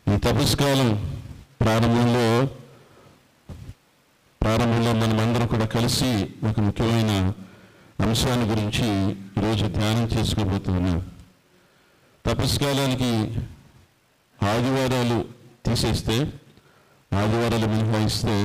ఈ తపస్కాలం ప్రారంభంలో ప్రారంభంలో మనమందరం కూడా కలిసి ఒక ముఖ్యమైన అంశాన్ని గురించి ఈరోజు ధ్యానం చేసుకోబోతున్నాం తపస్కాలానికి ఆదివారాలు తీసేస్తే ఆదివారాలు మినహాయిస్తే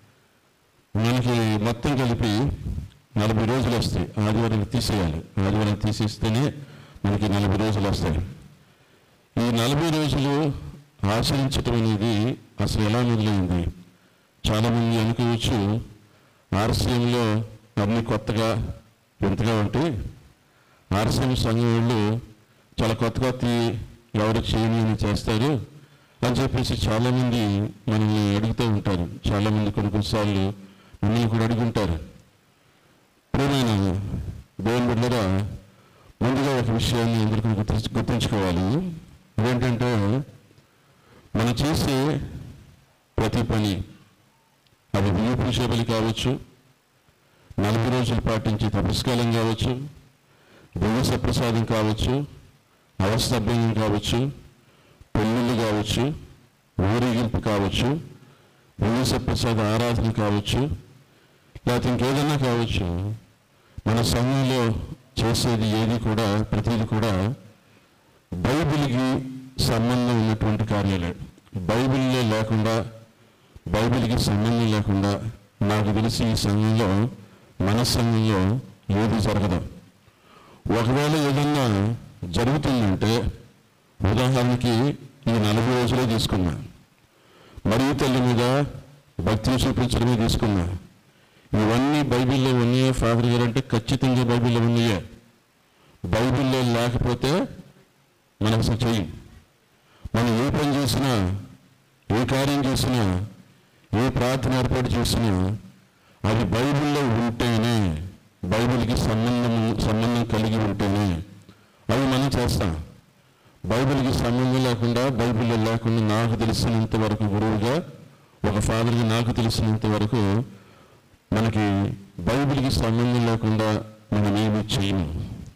మనకి మొత్తం కలిపి నలభై రోజులు వస్తాయి ఆదివారం తీసేయాలి ఆదివారం తీసేస్తేనే మనకి నలభై రోజులు వస్తాయి ఈ నలభై రోజులు ఆచరించటం అనేది అసలు ఎలా మొదలైంది చాలామంది అనుకోవచ్చు ఆర్సీఎంలో అన్ని కొత్తగా వింతగా ఉంటే ఆర్సీఎం సంఘం వాళ్ళు చాలా కొత్త కొత్త ఎవరు చేయని అని చేస్తారు అని చెప్పేసి చాలామంది మనల్ని అడుగుతూ ఉంటారు చాలామంది కొన్ని కొన్నిసార్లు మిమ్మల్ని కూడా అడుగుంటారు ప్రియమైన దేవుని బిడ్డరా ముందుగా ఒక విషయాన్ని అందరికీ గుర్తించు గుర్తుంచుకోవాలి ఏంటంటే మనం చేసే ప్రతి పని అది బియ్య పూజ బలి కావచ్చు నలభై రోజులు పాటించే తపస్కాలం కావచ్చు దైవ సప్రసాదం కావచ్చు అవస్తభ్యం కావచ్చు పెళ్ళిళ్ళు కావచ్చు ఊరేగింపు కావచ్చు దైవ సప్రసాద ఆరాధన కావచ్చు లేకపోతే ఇంకేదైనా కావచ్చు మన సమయంలో చేసేది ఏది కూడా ప్రతిదీ కూడా బైబిల్కి సంబంధం ఉన్నటువంటి కార్యాలే బైబిల్లో లేకుండా బైబిల్కి సంబంధం లేకుండా నాకు తెలిసి ఈ సంఘంలో మన సంఘంలో ఏది జరగదు ఒకవేళ ఏదన్నా జరుగుతుందంటే ఉదాహరణకి ఈ నలభై రోజులే తీసుకున్నా మరియు తల్లి మీద భక్తిని చూపించడమే తీసుకున్నా ఇవన్నీ బైబిల్లో ఉన్నాయే ఫాదర్ గారు అంటే ఖచ్చితంగా బైబిల్లో ఉన్నాయే బైబిల్లో లేకపోతే మనం అసలు చెయ్యం మనం ఏ పని చేసినా ఏ కార్యం చేసినా ఏ ప్రార్థన ఏర్పాటు చేసినా అది బైబిల్లో ఉంటేనే బైబిల్కి సంబంధం సంబంధం కలిగి ఉంటేనే అవి మనం చేస్తాం బైబిల్కి సంబంధం లేకుండా బైబిల్లో లేకుండా నాకు తెలిసినంత వరకు గురువుగా ఒక ఫాదర్గా నాకు తెలిసినంత వరకు మనకి బైబిల్కి సంబంధం లేకుండా మనం ఏమి చేయము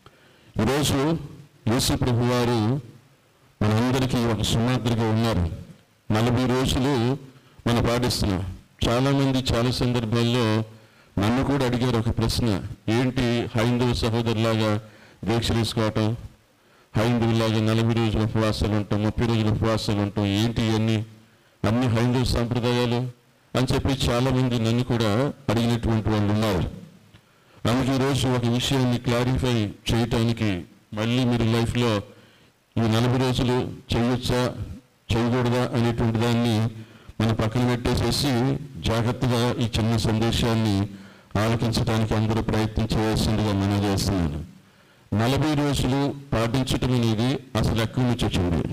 ఈరోజు యేసు ప్రభు వారు మనందరికీ ఒక సుమాత్రిగా ఉన్నారు నలభై రోజులు మనం పాటిస్తున్నాం చాలామంది చాలా సందర్భాల్లో నన్ను కూడా అడిగారు ఒక ప్రశ్న ఏంటి హైందవ సహోదరులాగా దీక్ష తీసుకోవటం హైందవులాగా నలభై రోజుల ఉపవాసాలు ఉంటాం ముప్పై రోజుల ఉపవాసాలు ఉంటాం ఏంటి ఇవన్నీ అన్ని హైందవ సాంప్రదాయాలు అని చెప్పి చాలామంది నన్ను కూడా అడిగినటువంటి వాళ్ళు ఉన్నారు అందుకే ఈరోజు ఒక విషయాన్ని క్లారిఫై చేయటానికి మళ్ళీ మీరు లైఫ్లో ఈ నలభై రోజులు చేయొచ్చా చేయకూడదా అనేటువంటి దాన్ని మనం పక్కన పెట్టేసేసి జాగ్రత్తగా ఈ చిన్న సందేశాన్ని ఆలకించడానికి అందరూ ప్రయత్నం చేయాల్సిందిగా మనం చేస్తున్నాను నలభై రోజులు పాటించటం అనేది అసలు ఎక్కడి నుంచి వచ్చింది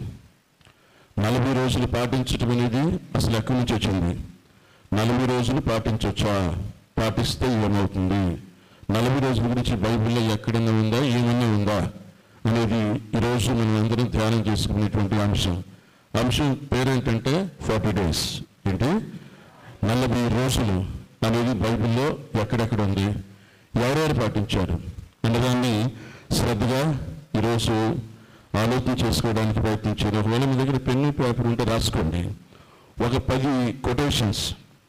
నలభై రోజులు పాటించటం అనేది అసలు ఎక్కడి నుంచి వచ్చింది నలభై రోజులు పాటించవచ్చా పాటిస్తే ఏమవుతుంది నలభై రోజుల గురించి బైబిల్లో ఎక్కడన్నా ఉందా ఏమన్నా ఉందా అనేది ఈరోజు మనం అందరం ధ్యానం చేసుకునేటువంటి అంశం అంశం పేరేంటంటే ఫార్టీ డేస్ ఏంటి నలభై రోజులు అనేది బైబిల్లో ఎక్కడెక్కడ ఉంది ఎవరెవరు పాటించారు అనేదాన్ని శ్రద్ధగా ఈరోజు ఆలోచన చేసుకోవడానికి ప్రయత్నించారు ఒకవేళ మీ దగ్గర పెన్ను పేపర్ ఉంటే రాసుకోండి ఒక పది కొటేషన్స్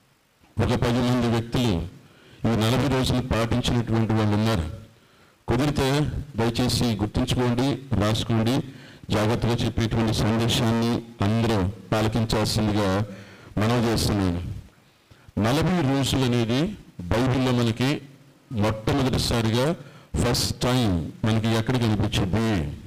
ఒక పది మంది వ్యక్తులు ఈ నలభై రోజులు పాటించినటువంటి వాళ్ళు ఉన్నారు కుదిరితే దయచేసి గుర్తుంచుకోండి రాసుకోండి జాగ్రత్తగా చెప్పేటువంటి సందేశాన్ని అందరూ పాలకించాల్సిందిగా మనవి చేస్తున్నాను నలభై రోజులు అనేది బైబిల్లో మనకి మొట్టమొదటిసారిగా ఫస్ట్ టైం మనకి ఎక్కడ కనిపించింది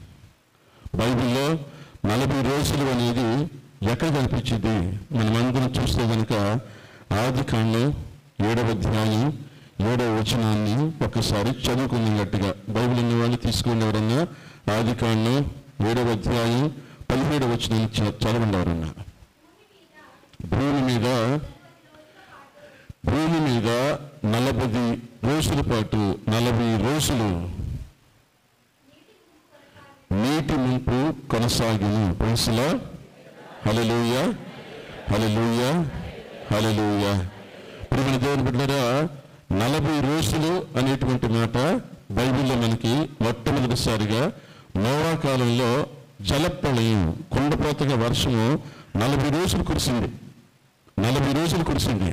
బైబిల్లో నలభై రోజులు అనేది ఎక్కడ కనిపించింది మనమందరం చూస్తే కనుక ఆది కాండం ఏడవ అధ్యాయం ఏడవ వచనాన్ని ఒక్కసారి చదువుకున్నాం గట్టిగా బైబిల్ ఉన్న వాళ్ళు తీసుకుని ఎవరన్నా ఆది కాండం ఏడవ అధ్యాయం పదిహేడవ వచనాన్ని చ- చదవండి ఎవరన్నా భూమి మీద భూమి మీద నలభై రోజుల పాటు నలభై రోజులు నీటి ముంపు కొనసాగిన ప్రిన్సులా హలలుయ హలలుయ హలలుయ ప్రియమైన దేవుని బిడ్డరా నలభై రోజులు అనేటువంటి మాట బైబిల్లో మనకి మొట్టమొదటిసారిగా నోవా కాలంలో జలప్రళయం కుండపోతగా వర్షము నలభై రోజులు కురిసింది నలభై రోజులు కురిసింది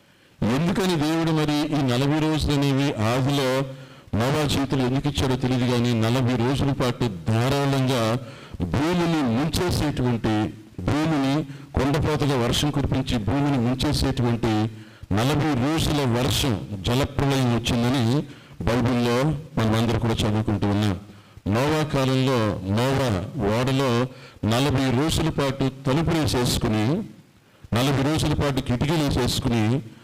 ఎందుకని దేవుడు మరి ఈ నలభై రోజులు అనేవి ఆదిలో నోవా చేతులు ఎందుకు ఇచ్చాడో తెలియదు కానీ నలభై రోజుల పాటు ధారాళంగా భూమిని ముంచేసేటువంటి భూమిని కొండపోతగా వర్షం కురిపించి భూమిని ముంచేసేటువంటి నలభై రోజుల వర్షం జలప్రళయం వచ్చిందని బైబిల్లో మనమందరూ కూడా చదువుకుంటూ ఉన్నాం నోవా కాలంలో నోవా ఓడలో నలభై రోజుల పాటు తలుపులు వేసేసుకుని నలభై రోజుల పాటు కిటికీలు వేసేసుకుని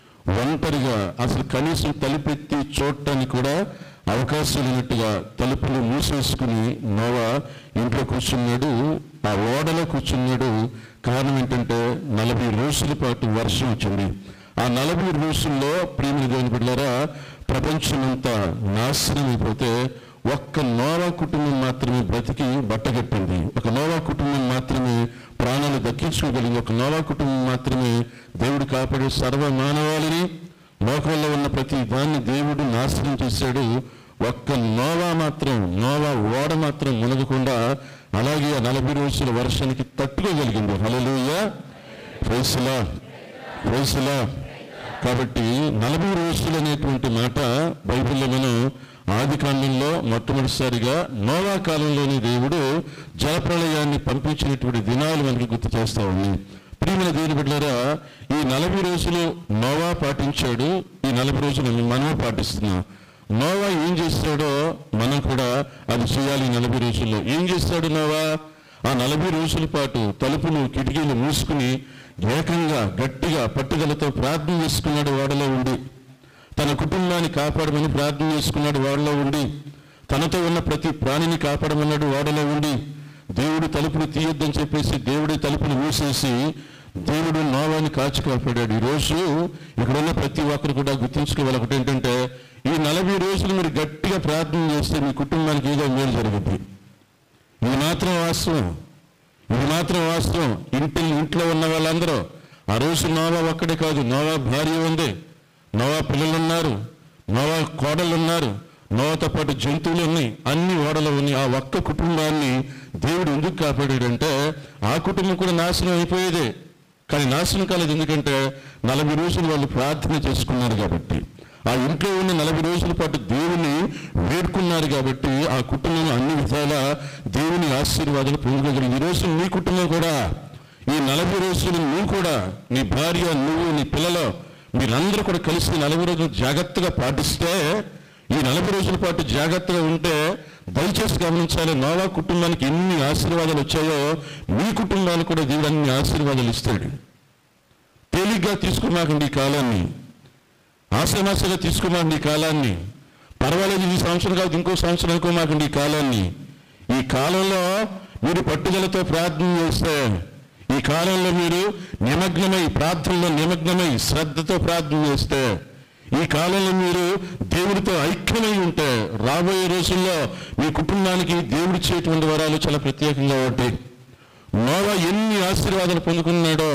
ఒంటరిగా అసలు కనీసం తలుపెత్తి చూడటానికి కూడా అవకాశం లేనట్టుగా తలుపులు మూసేసుకుని నోవా ఇంట్లో కూర్చున్నాడు ఆ ఓడలో కూర్చున్నాడు కారణం ఏంటంటే నలభై రోజుల పాటు వర్షం వచ్చింది ఆ నలభై రోజుల్లో ప్రేమిని దేవుని బిడ్డారా ప్రపంచమంతా నాశనం అయిపోతే ఒక్క నోవా కుటుంబం మాత్రమే బ్రతికి బట్టగట్టింది ఒక నోవా కుటుంబం మాత్రమే ప్రాణాలు దక్కించుకోగలిగింది ఒక నోవా కుటుంబం మాత్రమే దేవుడు కాపాడే సర్వ మానవాళిని లోకంలో ఉన్న ప్రతి దాన్ని దేవుడు నాశనం చేశాడు ఒక్క నోవా మాత్రం నోవా ఓడ మాత్రం మునగకుండా అలాగే ఆ నలభై రోజుల వర్షానికి తట్టుకోగలిగింది హలలుయ ప్రైసులా ప్రైసులా కాబట్టి నలభై రోజులు అనేటువంటి మాట బైబిల్లో మనం ఆది కాండంలో మొట్టమొదటిసారిగా నోవా కాలంలోని దేవుడు జలప్రళయాన్ని పంపించినటువంటి దినాలు మనకి గుర్తు చేస్తా ఉంది ప్రియమైన దేవుని బిడ్డారా ఈ నలభై రోజులు నోవా పాటించాడు ఈ నలభై రోజులు మనమే పాటిస్తున్నాం నోవా ఏం చేస్తాడో మనం కూడా అది చేయాలి ఈ నలభై రోజుల్లో ఏం చేస్తాడు నోవా ఆ నలభై రోజుల పాటు తలుపులు కిటికీలు మూసుకుని ఏకంగా గట్టిగా పట్టుదలతో ప్రార్థన చేసుకున్నాడు వాడలో ఉండి తన కుటుంబాన్ని కాపాడమని ప్రార్థన చేసుకున్నాడు వాడలో ఉండి తనతో ఉన్న ప్రతి ప్రాణిని కాపాడమన్నాడు వాడలో ఉండి దేవుడు తలుపులు తీయొద్దని చెప్పేసి దేవుడి తలుపులు మూసేసి దేవుడు నోవాన్ని కాచి కాపాడాడు ఈరోజు ఇక్కడ ఉన్న ప్రతి ఒక్కరు కూడా గుర్తుంచుకోవాలి ఒకటి ఏంటంటే ఈ నలభై రోజులు మీరు గట్టిగా ప్రార్థన చేస్తే మీ కుటుంబానికి ఏదో మేలు జరుగుతుంది ఇది మాత్రం వాస్తవం ఇది మాత్రం వాస్తవం ఇంటి ఇంట్లో ఉన్న వాళ్ళందరూ ఆ రోజు నోవా ఒక్కడే కాదు నోవా భార్య ఉంది నోవా పిల్లలు ఉన్నారు నోవా కోడలు ఉన్నారు నోవాతో పాటు జంతువులు ఉన్నాయి అన్ని ఓడలు ఉన్నాయి ఆ ఒక్క కుటుంబాన్ని దేవుడు ఎందుకు కాపాడాడంటే ఆ కుటుంబం కూడా నాశనం అయిపోయేదే కానీ నాశనం కాలేదు ఎందుకంటే నలభై రోజులు వాళ్ళు ప్రార్థన చేసుకున్నారు కాబట్టి ఆ ఇంట్లో ఉన్న నలభై రోజుల పాటు దేవుని వేడుకున్నారు కాబట్టి ఆ కుటుంబం అన్ని విధాల దేవుని ఆశీర్వాదాలు పొందగలిగింది ఈ రోజు నీ కుటుంబం కూడా ఈ నలభై రోజులు నువ్వు కూడా నీ భార్య నువ్వు నీ పిల్లలు మీరందరూ కూడా కలిసి నలభై రోజులు జాగ్రత్తగా పాటిస్తే ఈ నలభై రోజుల పాటు జాగ్రత్తగా ఉంటే దయచేసి గమనించాలి నోవా కుటుంబానికి ఎన్ని ఆశీర్వాదాలు వచ్చాయో మీ కుటుంబానికి కూడా దేవుడు అన్ని ఆశీర్వాదాలు ఇస్తాడు తేలిగ్గా తీసుకున్నాకండి ఈ కాలాన్ని ఆశమాసగా తీసుకోమాకండి ఈ కాలాన్ని పర్వాలేదు ఈ సంవత్సరం కాదు ఇంకో సంవత్సరం అనుకోమాకండి ఈ కాలాన్ని ఈ కాలంలో మీరు పట్టుదలతో ప్రార్థన చేస్తే ఈ కాలంలో మీరు నిమగ్నమై ప్రార్థనలో నిమగ్నమై శ్రద్ధతో ప్రార్థన చేస్తే ఈ కాలంలో మీరు దేవుడితో ఐక్యమై ఉంటే రాబోయే రోజుల్లో మీ కుటుంబానికి దేవుడిచ్చేటువంటి వరాలు చాలా ప్రత్యేకంగా ఉంటాయి నోవా ఎన్ని ఆశీర్వాదాలు పొందుకున్నాడో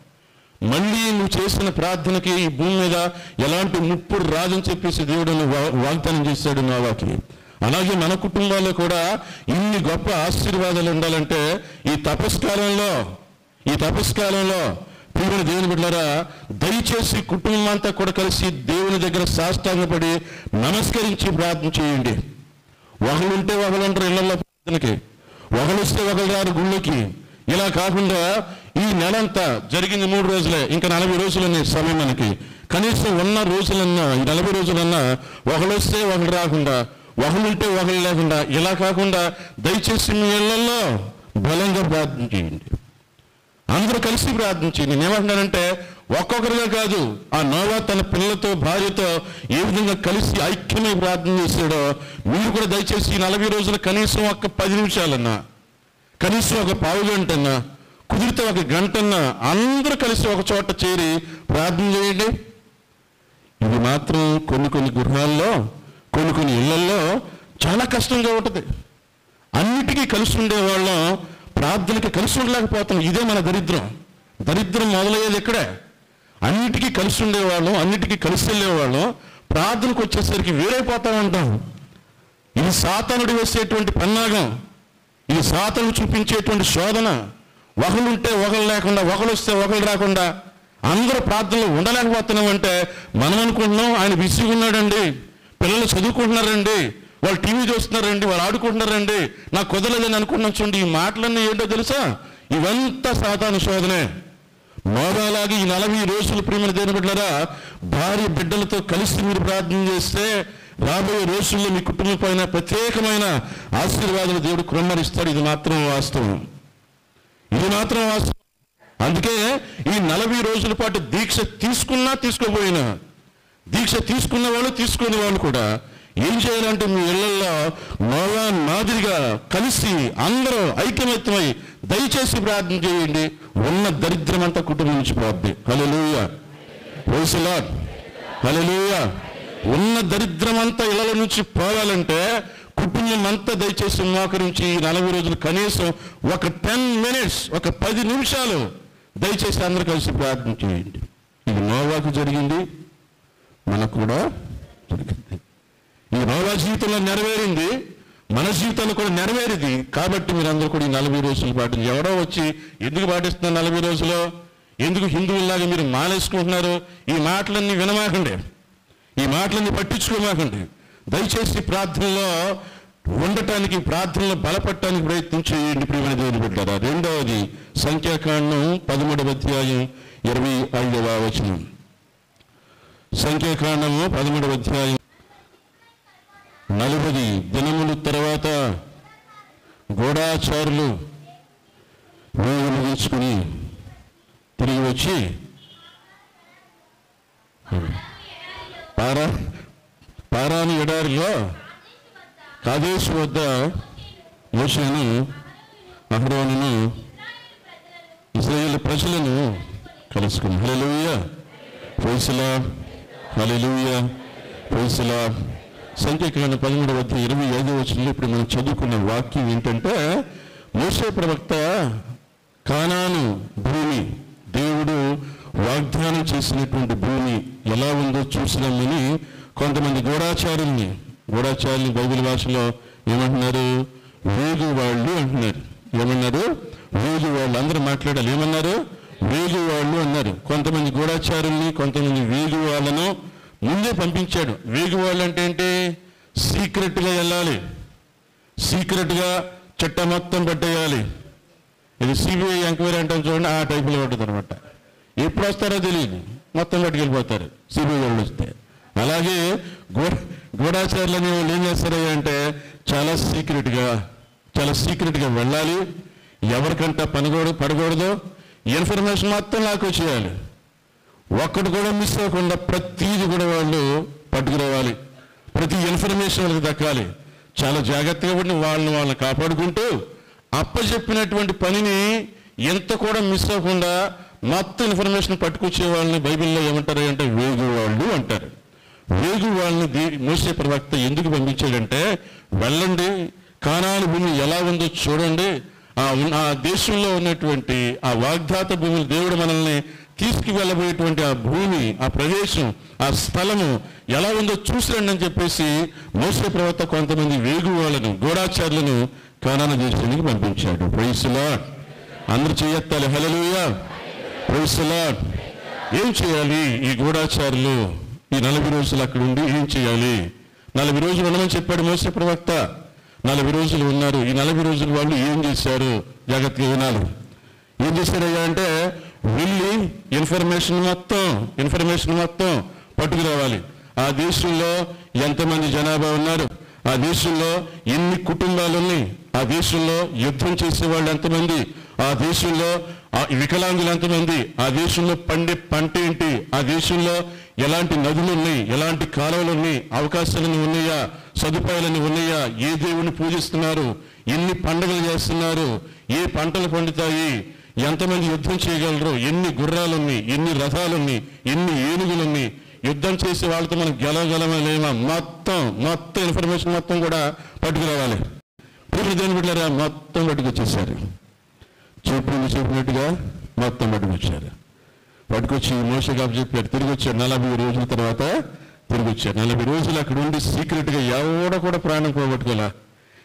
మళ్ళీ నువ్వు చేసిన ప్రార్థనకి ఈ భూమి మీద ఎలాంటి ముప్పు రాదని చెప్పేసి దేవుడు వా- వాగ్దానం చేశాడు నోవాకి అలాగే మన కుటుంబాల్లో కూడా ఇన్ని గొప్ప ఆశీర్వాదాలు ఉండాలంటే ఈ తపస్కాలంలో ఈ తపస్కాలంలో ప్రియమైన దేవుని బిడ్డారా దయచేసి కుటుంబం అంతా కూడా కలిసి దేవుని దగ్గర సాష్టాంగపడి నమస్కరించి ప్రార్థన చేయండి ఒకళ్ళుంటే ఒకళ్ళు అంటారు ఇళ్లలో ప్రార్థనకి ఒకళ్ళొస్తే ఒకళ్ళు రారు గుళ్ళకి ఇలా కాకుండా ఈ నెలంతా జరిగింది మూడు రోజులే ఇంకా నలభై రోజులు ఉన్నాయి సమయం మనకి కనీసం ఉన్న రోజులన్నా ఈ నలభై రోజులన్నా ఒకళ్ళు వస్తే ఒకళ్ళు రాకుండా ఒకళ్ళు ఉంటే ఒకళ్ళు లేకుండా ఇలా కాకుండా దయచేసి మీ ఇళ్లలో బలంగా ప్రార్థన చేయండి అందరూ కలిసి ప్రార్థించి నేనేమంటున్నానంటే ఒక్కొక్కరుగా కాదు ఆ నోవా తన పిల్లలతో భార్యతో ఏ విధంగా కలిసి ఐక్యమై ప్రార్థన చేశాడో మీరు కూడా దయచేసి ఈ నలభై రోజులు కనీసం ఒక పది నిమిషాలన్నా కనీసం ఒక పావు గంటన్నా కుదిరితే ఒక గంటన్నా అందరూ కలిసి ఒక చోట చేరి ప్రార్థన చేయండి ఇది మాత్రం కొన్ని కొన్ని గృహాల్లో కొన్ని కొన్ని ఇళ్లలో చాలా కష్టంగా ఉంటుంది అన్నిటికీ కలిసి ఉండేవాళ్ళం ప్రార్థనకి కలిసి ఉండలేకపోతున్నాం ఇదే మన దరిద్రం దరిద్రం మొదలయ్యేది ఇక్కడే అన్నిటికీ కలిసి ఉండేవాళ్ళం అన్నిటికీ కలిసి వెళ్ళేవాళ్ళం ప్రార్థనకు వచ్చేసరికి వేరైపోతా ఉంటాం ఇది సాతానుడు వేసేటువంటి పన్నాగం ఈ సాతను చూపించేటువంటి శోధన ఒకళ్ళుంటే ఒకళ్ళు లేకుండా ఒకళ్ళు వస్తే ఒకళ్ళు రాకుండా అందరూ ప్రార్థనలు ఉండలేకపోతున్నామంటే మనం అనుకుంటున్నాం ఆయన బిజీగా ఉన్నాడండి పిల్లలు చదువుకుంటున్నారండి వాళ్ళు టీవీ చూస్తున్నారండి వాళ్ళు ఆడుకుంటున్నారండి నాకు కుదరలేదని అనుకుంటున్నాం చూడండి ఈ మాటలన్నీ ఏంటో తెలుసా ఇవంతా సాతాను శోధనే మోగాలాగి ఈ నలభై రోజులు ప్రేమల దేని బిడ్డరా భార్య బిడ్డలతో కలిసి మీరు ప్రార్థన చేస్తే రాబోయే రోజుల్లో మీ కుటుంబం పైన ప్రత్యేకమైన ఆశీర్వాదాలు దేవుడు కుమ్మరిస్తాడు ఇది మాత్రం వాస్తవం ఇది మాత్రం వాస్తవం అందుకే ఈ నలభై రోజుల పాటు దీక్ష తీసుకున్నా తీసుకోపోయినా దీక్ష తీసుకున్న వాళ్ళు తీసుకునే వాళ్ళు కూడా ఏం చేయాలంటే మీ ఇళ్లలో నోవా మాదిరిగా కలిసి అందరూ ఐక్యమత్యమై దయచేసి ప్రార్థన చేయండి ఉన్న దరిద్రం అంతా కుటుంబం నుంచి పోద్ది హల్లెలూయ ప్రైజ్ లార్డ్ హల్లెలూయ ఉన్న దరిద్రం అంతా ఇళ్ల నుంచి పోవాలంటే కుటుంబం అంతా దయచేసి మోకరించి ఈ నలభై రోజులు కనీసం ఒక టెన్ మినిట్స్ ఒక పది నిమిషాలు దయచేసి అందరూ కలిసి ప్రార్థన చేయండి ఇది నోవాకు జరిగింది మనకు కూడా జరిగింది ఈ నోవా జీవితంలో నెరవేరింది మన జీవితంలో కూడా నెరవేరింది కాబట్టి మీరందరూ కూడా ఈ నలభై రోజులు పాటించి ఎవడో వచ్చి ఎందుకు పాటిస్తున్నారు నలభై రోజులు ఎందుకు హిందువుల్లాగా మీరు మానేసుకుంటున్నారు ఈ మాటలన్నీ వినమాకండి ఈ మాటలన్నీ పట్టించుకోమాకండి దయచేసి ప్రార్థనలో ఉండటానికి ప్రార్థనలో బలపడటానికి ప్రయత్నం చేయండి ప్రియమైన దేవుని బిడ్డారా రెండవది సంఖ్యాకాండం పదమూడవ అధ్యాయం ఇరవై ఐదవ వచనం సంఖ్యాకాండము పదమూడవ అధ్యాయం నలభై దినముల తర్వాత గూఢాచారులు వేగు ముగించుకుని తిరిగి వచ్చి పారా పారాని ఎడారిలో కాదేశ్ వద్ద మోషను అహరోనును ఇస్రాయేల్ ప్రజలను కలుసుకుని హల్లెలూయ ప్రైసలా హల్లెలూయ ప్రైసలా సంఖ్యాకాండ పదమూడు వద్ద ఇరవై ఐదు వచ్చిన ఇప్పుడు మనం చదువుకున్న వాక్యం ఏంటంటే మోసే ప్రవక్త కానాను భూమి దేవుడు వాగ్దానం చేసినటువంటి భూమి ఎలా ఉందో చూసినామని కొంతమంది గూఢాచారుల్ని గూఢాచారుల్ని బైబిల్ భాషలో ఏమంటున్నారు వేగు వాళ్ళు అంటున్నారు ఏమన్నారు వేగు వాళ్ళు అందరూ మాట్లాడాలి ఏమన్నారు వేగు వాళ్ళు అన్నారు కొంతమంది గూఢాచారుల్ని కొంతమంది వేగు వాళ్ళను ముందే పంపించాడు వేగు వాళ్ళు అంటే ఏంటి సీక్రెట్గా వెళ్ళాలి సీక్రెట్గా చట్ట మొత్తం పట్టేయాలి ఇది సిబిఐ ఎంక్వైరీ అంటాం చూడండి ఆ టైపులో ఉంటుంది అనమాట ఎప్పుడు వస్తారో తెలియదు మొత్తం పట్టుకెళ్ళిపోతారు సిబిఐ వాళ్ళు వస్తే అలాగే గూఢ గూఢాచారులు అనే వాళ్ళు ఏం చేస్తారు అంటే చాలా సీక్రెట్గా చాలా సీక్రెట్గా వెళ్ళాలి ఎవరికంటే పనకూడదు పడకూడదు ఇన్ఫర్మేషన్ మొత్తం నాకు చేయాలి ఒక్కటి కూడా మిస్ అవ్వకుండా ప్రతిది కూడా వాళ్ళు పట్టుకురావాలి ప్రతి ఇన్ఫర్మేషన్ వాళ్ళకి దక్కాలి చాలా జాగ్రత్తగా ఉండి వాళ్ళని వాళ్ళని కాపాడుకుంటూ అప్పచెప్పినటువంటి పనిని ఎంత కూడా మిస్ అవ్వకుండా మొత్తం ఇన్ఫర్మేషన్ పట్టుకొచ్చే వాళ్ళని బైబిల్లో ఏమంటారు అంటే వేగు వాళ్ళు అంటారు వేగు వాళ్ళని దే- మోసే ప్రవక్త ఎందుకు పంపించాడంటే వెళ్ళండి కానాను భూమి ఎలా ఉందో చూడండి ఆ ఉన్న- ఆ దేశంలో ఉన్నటువంటి ఆ వాగ్దాత భూమిని దేవుడు మనల్ని తీసుకువెళ్ళబోయేటువంటి ఆ భూమి ఆ ప్రదేశం ఆ స్థలము ఎలా ఉందో చూసిరండి అని చెప్పేసి మోసే ప్రవక్త కొంతమంది వేగు వాళ్ళను గూఢాచారులను కానాన దేశానికి పంపించాడు ప్రైసులా అందరు చేయెత్తాలి హలలుయా ప్రైసులా ఏం చేయాలి ఈ గూఢాచారులు ఈ నలభై రోజులు అక్కడ ఉండి ఏం చేయాలి నలభై రోజులు ఉండమని చెప్పాడు మోసే ప్రవక్త నలభై రోజులు ఉన్నారు ఈ నలభై రోజులు వాళ్ళు ఏం చేశారు జాగ్రత్తగా వినాలి ఏం చేశారయ్యా అంటే వెళ్ళి ఇన్ఫర్మేషన్ మొత్తం ఇన్ఫర్మేషన్ మొత్తం పట్టుకురావాలి ఆ దేశంలో ఎంతమంది జనాభా ఉన్నారు ఆ దేశంలో ఎన్ని కుటుంబాలు ఉన్నాయి ఆ దేశంలో యుద్ధం చేసే వాళ్ళు ఎంతమంది ఆ దేశంలో ఆ వికలాంగులు ఎంతమంది ఆ దేశంలో పండే పంట ఏంటి ఆ దేశంలో ఎలాంటి నదులు ఉన్నాయి ఎలాంటి కాలువలు ఉన్నాయి అవకాశాలను ఉన్నాయా సదుపాయాలను ఉన్నాయా ఏ దేవుని పూజిస్తున్నారు ఎన్ని పండుగలు చేస్తున్నారు ఏ పంటలు పండుతాయి ఎంతమంది యుద్ధం చేయగలరు ఎన్ని గుర్రాలు ఉన్నాయి ఎన్ని రథాలు ఉన్నాయి ఎన్ని ఏనుగులు ఉన్నాయి యుద్ధం చేసే వాళ్ళతో మనం గెలవగలమా లేమా మొత్తం మొత్తం ఇన్ఫర్మేషన్ మొత్తం కూడా పట్టుకురావాలి ఇప్పుడు దేని బిడ్డారా మొత్తం పట్టుకొచ్చేసారు చెప్పింది చెప్పినట్టుగా మొత్తం పట్టుకొచ్చారు పట్టుకొచ్చి మోసగాపు చెప్పారు తిరిగి వచ్చారు నలభై రోజుల తర్వాత తిరిగి వచ్చారు నలభై రోజులు అక్కడ ఉండి సీక్రెట్గా ఎవడ కూడా ప్రాణం పోగొట్టుకోలే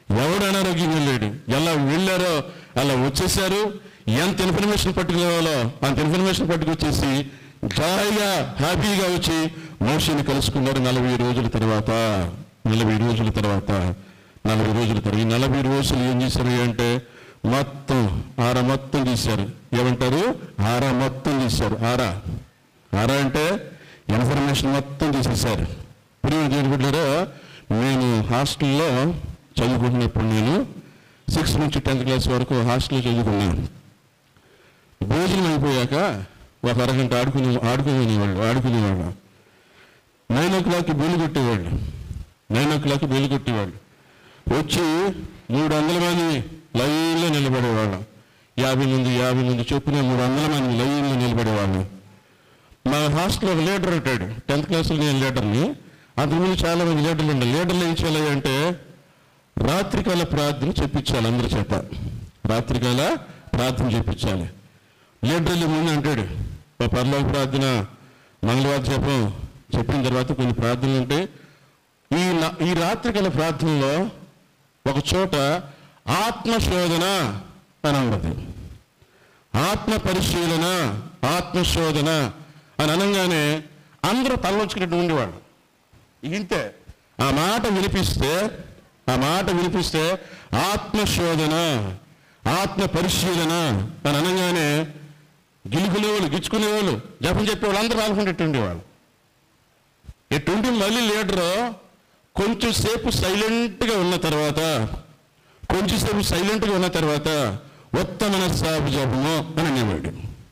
ఎవడు అనారోగ్యంగా లేడు ఎలా వెళ్ళారో అలా వచ్చేసారు ఎంత ఇన్ఫర్మేషన్ పట్టుకోవాలో అంత ఇన్ఫర్మేషన్ పట్టుకొచ్చేసి జాయిగా హ్యాపీగా వచ్చి మోషని కలుసుకున్నారు నలభై రోజుల తర్వాత నలభై రోజుల తర్వాత నలభై రోజుల తర్వాత ఈ నలభై రోజులు ఏం చేశారు అంటే మొత్తం ఆర మొత్తం తీశారు ఏమంటారు ఆర మొత్తం తీశారు ఆరా ఆరా అంటే ఇన్ఫర్మేషన్ మొత్తం తీసేశారు ప్రియ దేవుడు నేను హాస్టల్లో చదువుకుంటున్నప్పుడు నేను సిక్స్త్ నుంచి టెన్త్ క్లాస్ వరకు హాస్టల్లో చదువుకున్నాను భోజనం అయిపోయాక ఒక అరగంట ఆడుకునే ఆడుకునేవాళ్ళు ఆడుకునేవాళ్ళు నైన్ ఓ క్లాక్కి బెల్లు కొట్టేవాళ్ళు నైన్ ఓ క్లాక్కి బెల్లు కొట్టేవాళ్ళు వచ్చి మూడు వందల మంది లైన్లో నిలబడేవాళ్ళం యాభై మంది యాభై మంది చొప్పున మూడు వందల మంది లైన్లో నిలబడేవాళ్ళం మా హాస్టల్లో ఒక లీడర్ ఉంటాడు టెన్త్ క్లాస్లో నేను లీడర్ని అంతకుముందు చాలా మంది లీడర్లు ఉండే లీడర్లు ఏం చేయాలి అంటే రాత్రికాల ప్రార్థన చెప్పించాలి అందరి చేత రాత్రికాల ప్రార్థన చెప్పించాలి లీడర్లు ముందు అంటాడు "ఓ పరలోక ప్రార్థన మంగళవారం జపం చెప్పిన తర్వాత కొన్ని ప్రార్థనలు ఉంటాయి ఈ నా- ఈ రాత్రికాల ప్రార్థనలో ఒక చోట ఆత్మశోధన అని ఉండదు ఆత్మ పరిశీలన ఆత్మశోధన అని అనగానే అందరూ తలవచ్చుకున్నట్టు ఉండేవాడు ఇంతే ఆ మాట వినిపిస్తే ఆ మాట వినిపిస్తే ఆత్మశోధన ఆత్మ పరిశీలన అని అనగానే గిలుకునేవాళ్ళు గిచ్చుకునేవాళ్ళు జపం చెప్పేవాళ్ళు అందరూ రానుకుంటూ ఉండేవాళ్ళు ఎటువంటి మళ్ళీ లీడరు కొంచెం సేపు సైలెంట్గా ఉన్న తర్వాత కొంచెం సేపు సైలెంట్గా ఉన్న తర్వాత ఉత్తమ సాపు జపము అని అనేవాడు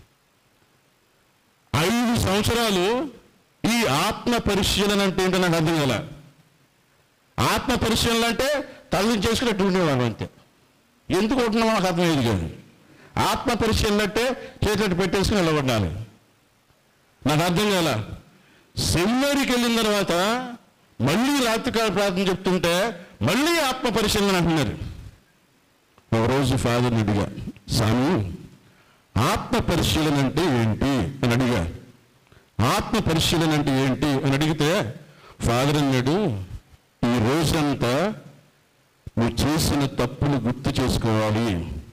ఐదు సంవత్సరాలు ఈ ఆత్మ పరిశీలన అంటే ఏంటో నాకు అర్థం కాల ఆత్మ పరిశీలన అంటే తల్లిని చేసుకున్నట్టు ఉండేవాడు అంతే ఎందుకు ఉంటున్నామో నాకు అర్థమయ్యేది కాదు ఆత్మ పరిశీలన అంటే చేతులు పెట్టేసుకుని నిలబడాలి నాకు అర్థం కాల సెమినారికి వెళ్ళిన తర్వాత మళ్ళీ రాత్రికాల ప్రార్థన చెప్తుంటే మళ్ళీ ఆత్మ పరిశీలన అంటున్నారు ఒకరోజు ఫాదర్ని అడిగా స్వామి ఆత్మ పరిశీలన అంటే ఏంటి అని అడిగా ఆత్మ పరిశీలన అంటే ఏంటి అని అడిగితే ఫాదర్ అన్నాడు ఈ రోజంతా నువ్వు చేసిన తప్పులు గుర్తు చేసుకోవాలి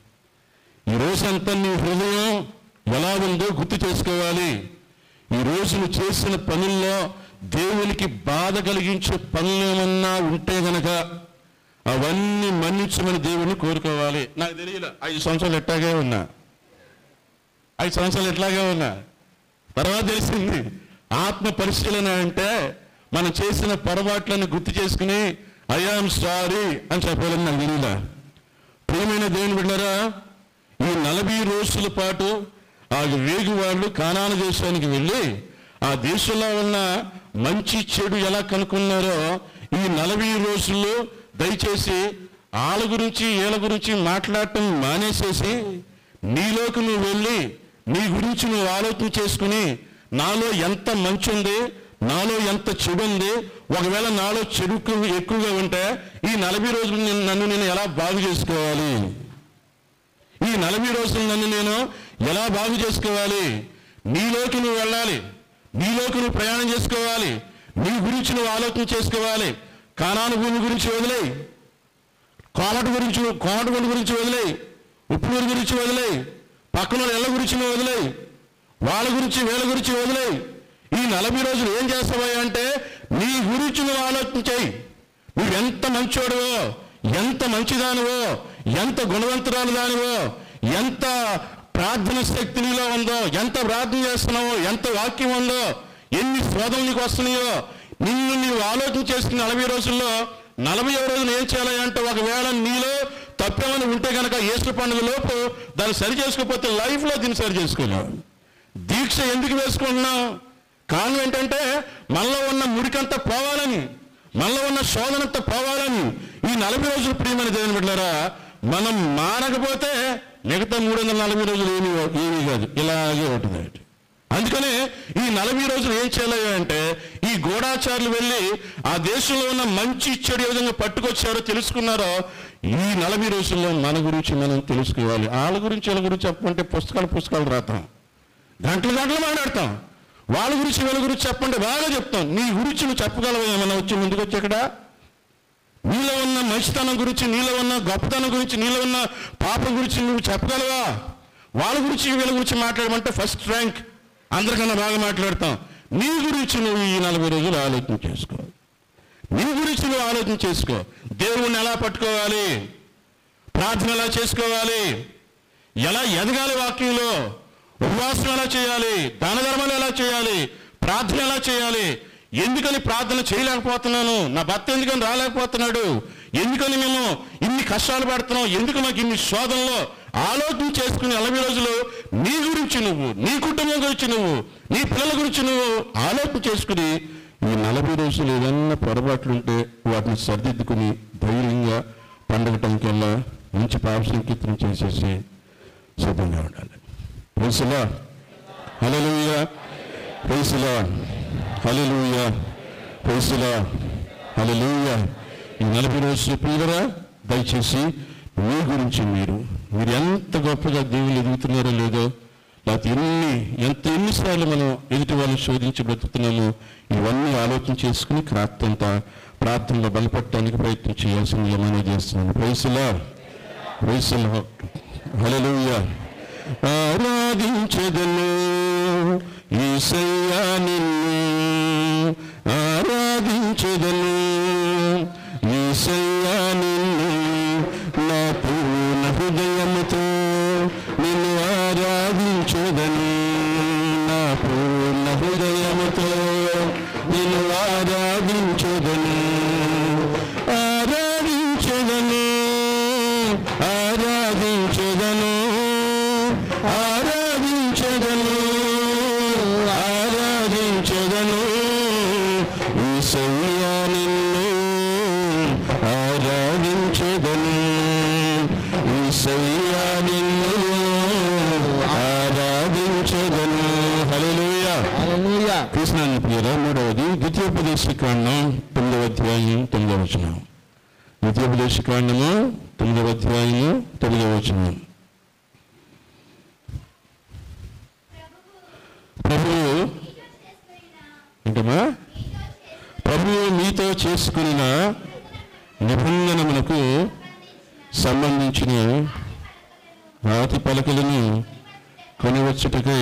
ఈ రోజంతా నీ హృదయం ఎలా ఉందో గుర్తు చేసుకోవాలి ఈ రోజు నువ్వు చేసిన పనుల్లో దేవునికి బాధ కలిగించే పనులు ఏమన్నా ఉంటే గనక అవన్నీ మన్నించమని దేవుని కోరుకోవాలి నాకు తెలియదు ఐదు సంవత్సరాలు ఎట్టాగే ఉన్నా ఐదు సంవత్సరాలు ఎట్లాగే ఉన్నా తర్వాత తెలిసింది ఆత్మ పరిశీలన అంటే మనం చేసిన పొరపాట్లను గుర్తు చేసుకుని ఐఆమ్ సారీ అని చెప్పాలని నాకు తెలియదా ప్రియమైన దేవుని బిడ్డరా ఈ నలభై రోజుల పాటు ఆ వేగు వాళ్ళు కానాన దేశానికి వెళ్ళి ఆ దేశంలో ఉన్న మంచి చెడు ఎలా కనుక్కున్నారో ఈ నలభై రోజుల్లో దయచేసి వాళ్ళ గురించి వీళ్ళ గురించి మాట్లాడటం మానేసేసి నీలోకి నువ్వు వెళ్ళి నీ గురించి నువ్వు ఆలోచన చేసుకుని నాలో ఎంత మంచి ఉంది నాలో ఎంత చెడు ఉంది ఒకవేళ నాలో చెడు ఎక్కువ- ఎక్కువగా ఉంటే ఈ నలభై రోజులు నేను- నన్ను నేను ఎలా బాగు చేసుకోవాలి ఈ నలభై రోజులు నన్ను నేను ఎలా బాగు చేసుకోవాలి నీలోకి నువ్వు వెళ్ళాలి నీలోకి నువ్వు ప్రయాణం చేసుకోవాలి నీ గురించి నువ్వు ఆలోచన చేసుకోవాలి కానాను భూమి గురించి వదిలేయి కోమటి గురించి కోమటి గుండు గురించి వదిలేయి ఉప్పునూరు గురించి వదిలేయి పక్కన వాళ్ళ ఇళ్ళ గురించి నువ్వు వదిలేయి వాళ్ళ గురించి వీళ్ళ గురించి వదిలేయి ఈ నలభై రోజులు ఏం చేస్తావా అంటే నీ గురించి నువ్వు ఆలోచన చేయి నువ్వు ఎంత మంచోడువో ఎంత మంచిదానివో ఎంత గుణవంతురాలు దానివో ఎంత ప్రార్థన శక్తి నీలో ఉందో ఎంత ప్రార్థన చేస్తున్నావో ఎంత వాక్యం ఉందో ఎన్ని శోధనలు నీకు వస్తున్నాయో నిన్ను నీవు ఆలోచన చేసుకున్న నలభై రోజుల్లో నలభై రోజులు ఏం చేయాలి అంటే ఒకవేళ నీలో తప్పేమని ఉంటే కనుక ఏసు పండుగ లోపు దాన్ని సరి చేసుకోకపోతే లైఫ్లో దీన్ని సరి చేసుకోలేవు దీక్ష ఎందుకు వేసుకుంటున్నాం కారణం ఏంటంటే మనలో ఉన్న మురికంతా పోవాలని మనలో ఉన్న శోధనంతా పోవాలని ఈ నలభై రోజులు ప్రియమైన దేవుని బిడ్డారా మనం మానకపోతే మిగతా మూడు వందల నలభై రోజులు ఏమీ ఏమీ కాదు ఇలాగే ఉంటుంది అందుకనే ఈ నలభై రోజులు ఏం చేయాలి అంటే ఈ గూఢాచారులు వెళ్ళి ఆ దేశంలో ఉన్న మంచి చెడు ఏ విధంగా పట్టుకొచ్చారో తెలుసుకున్నారో ఈ నలభై రోజుల్లో మన గురించి మనం తెలుసుకోవాలి వాళ్ళ గురించి వాళ్ళ గురించి చెప్పమంటే పుస్తకాలు పుస్తకాలు రాతాం గంటలు గంటలు మాట్లాడతాం వాళ్ళ గురించి వీళ్ళ గురించి చెప్పండి బాగా చెప్తాం నీ గురించి నువ్వు చెప్పగలవా ఏమన్నా వచ్చి ముందుకు వచ్చి ఇక్కడ నీలో ఉన్న మంచితనం గురించి నీలో ఉన్న గొప్పతనం గురించి నీలో ఉన్న పాపం గురించి నువ్వు చెప్పగలవా వాళ్ళ గురించి వీళ్ళ గురించి మాట్లాడమంటే ఫస్ట్ ర్యాంక్ అందరికన్నా బాగా మాట్లాడతాం నీ గురించి నువ్వు ఈ నలభై రోజులు ఆలోచన చేసుకో నీ గురించి నువ్వు ఆలోచన చేసుకో దేవుణ్ణి ఎలా పట్టుకోవాలి ప్రార్థన ఎలా చేసుకోవాలి ఎలా ఎదగాలి వాక్యంలో ఉపవాసం ఎలా చేయాలి దాన ధర్మాలు ఎలా చేయాలి ప్రార్థన ఎలా చేయాలి ఎందుకని ప్రార్థన చేయలేకపోతున్నాను నా భర్త ఎందుకని రాలేకపోతున్నాడు ఎందుకని మేము ఇన్ని కష్టాలు పడుతున్నాం ఎందుకు నాకు ఇన్ని శోధనలో ఆలోచన చేసుకుని నలభై రోజులు నీ గురించి నువ్వు నీ కుటుంబం గురించి నువ్వు నీ పిల్లల గురించి నువ్వు ఆలోచన చేసుకుని ఈ నలభై రోజులు ఏదన్నా పొరపాట్లుంటే వాటిని సరిదిద్దుకుని ధైర్యంగా పండుగ టైంకల్లా మంచి పాప సంకీర్తనం చేసేసి సిద్ధంగా ఉండాలి ప్రైసులా హలలుయ ప్రైసులా హలలుయ ప్రైసులా హలలుయ ఈ నలభై రోజులు పిల్లరా దయచేసి మీ గురించి మీరు మీరు ఎంత గొప్పగా దేవుళ్ళు ఎదుగుతున్నారో లేదో లేకపోతే ఎన్ని ఎంత ఎన్నిసార్లు మనం ఎదుటి వాళ్ళని శోధించి బ్రతుకుతున్నామో ఇవన్నీ ఆలోచన చేసుకుని క్రాత్తంతా ప్రార్థనలో బలపడటానికి ప్రయత్నం చేయాల్సింది మనం చేస్తున్నాను ప్రైసులా ప్రైసులా హల్లెలూయా ఆరాధించదను ఈసయ్యా నిన్ను ఆరాధించదను ఈసయ్యా నిన్ను నా పూర్ణ హృదయముతో నిన్ను ఆరాధించదను నా పూర్ణ హృదయముతో నిన్ను ఆరాధించదను ఆరాధించదను ఆరాధించదను ఆరాధించదను ఆరాధించదను ఈసయ్యా నిన్ను ఆరాధించదను ఈసయ్యా నిన్ను ఆరాధించదను హల్లెలూయా హల్లెలూయా కృష్ణాన్ని ప్రియర మూడవది ద్వితీయోపదేశ కాండం తొమ్మిదవ అధ్యాయం తొమ్మిదవ వచనం ద్వితీయోపదేశ కాండము తొమ్మిదవ అధ్యాయము తొమ్మిదవ వచనం ప్రభువు ఏంటమ్మా ప్రభువు మీతో చేసుకున్న నిబంధనములకు సంబంధించిన రాతి పలకలను కొనివచ్చుటకై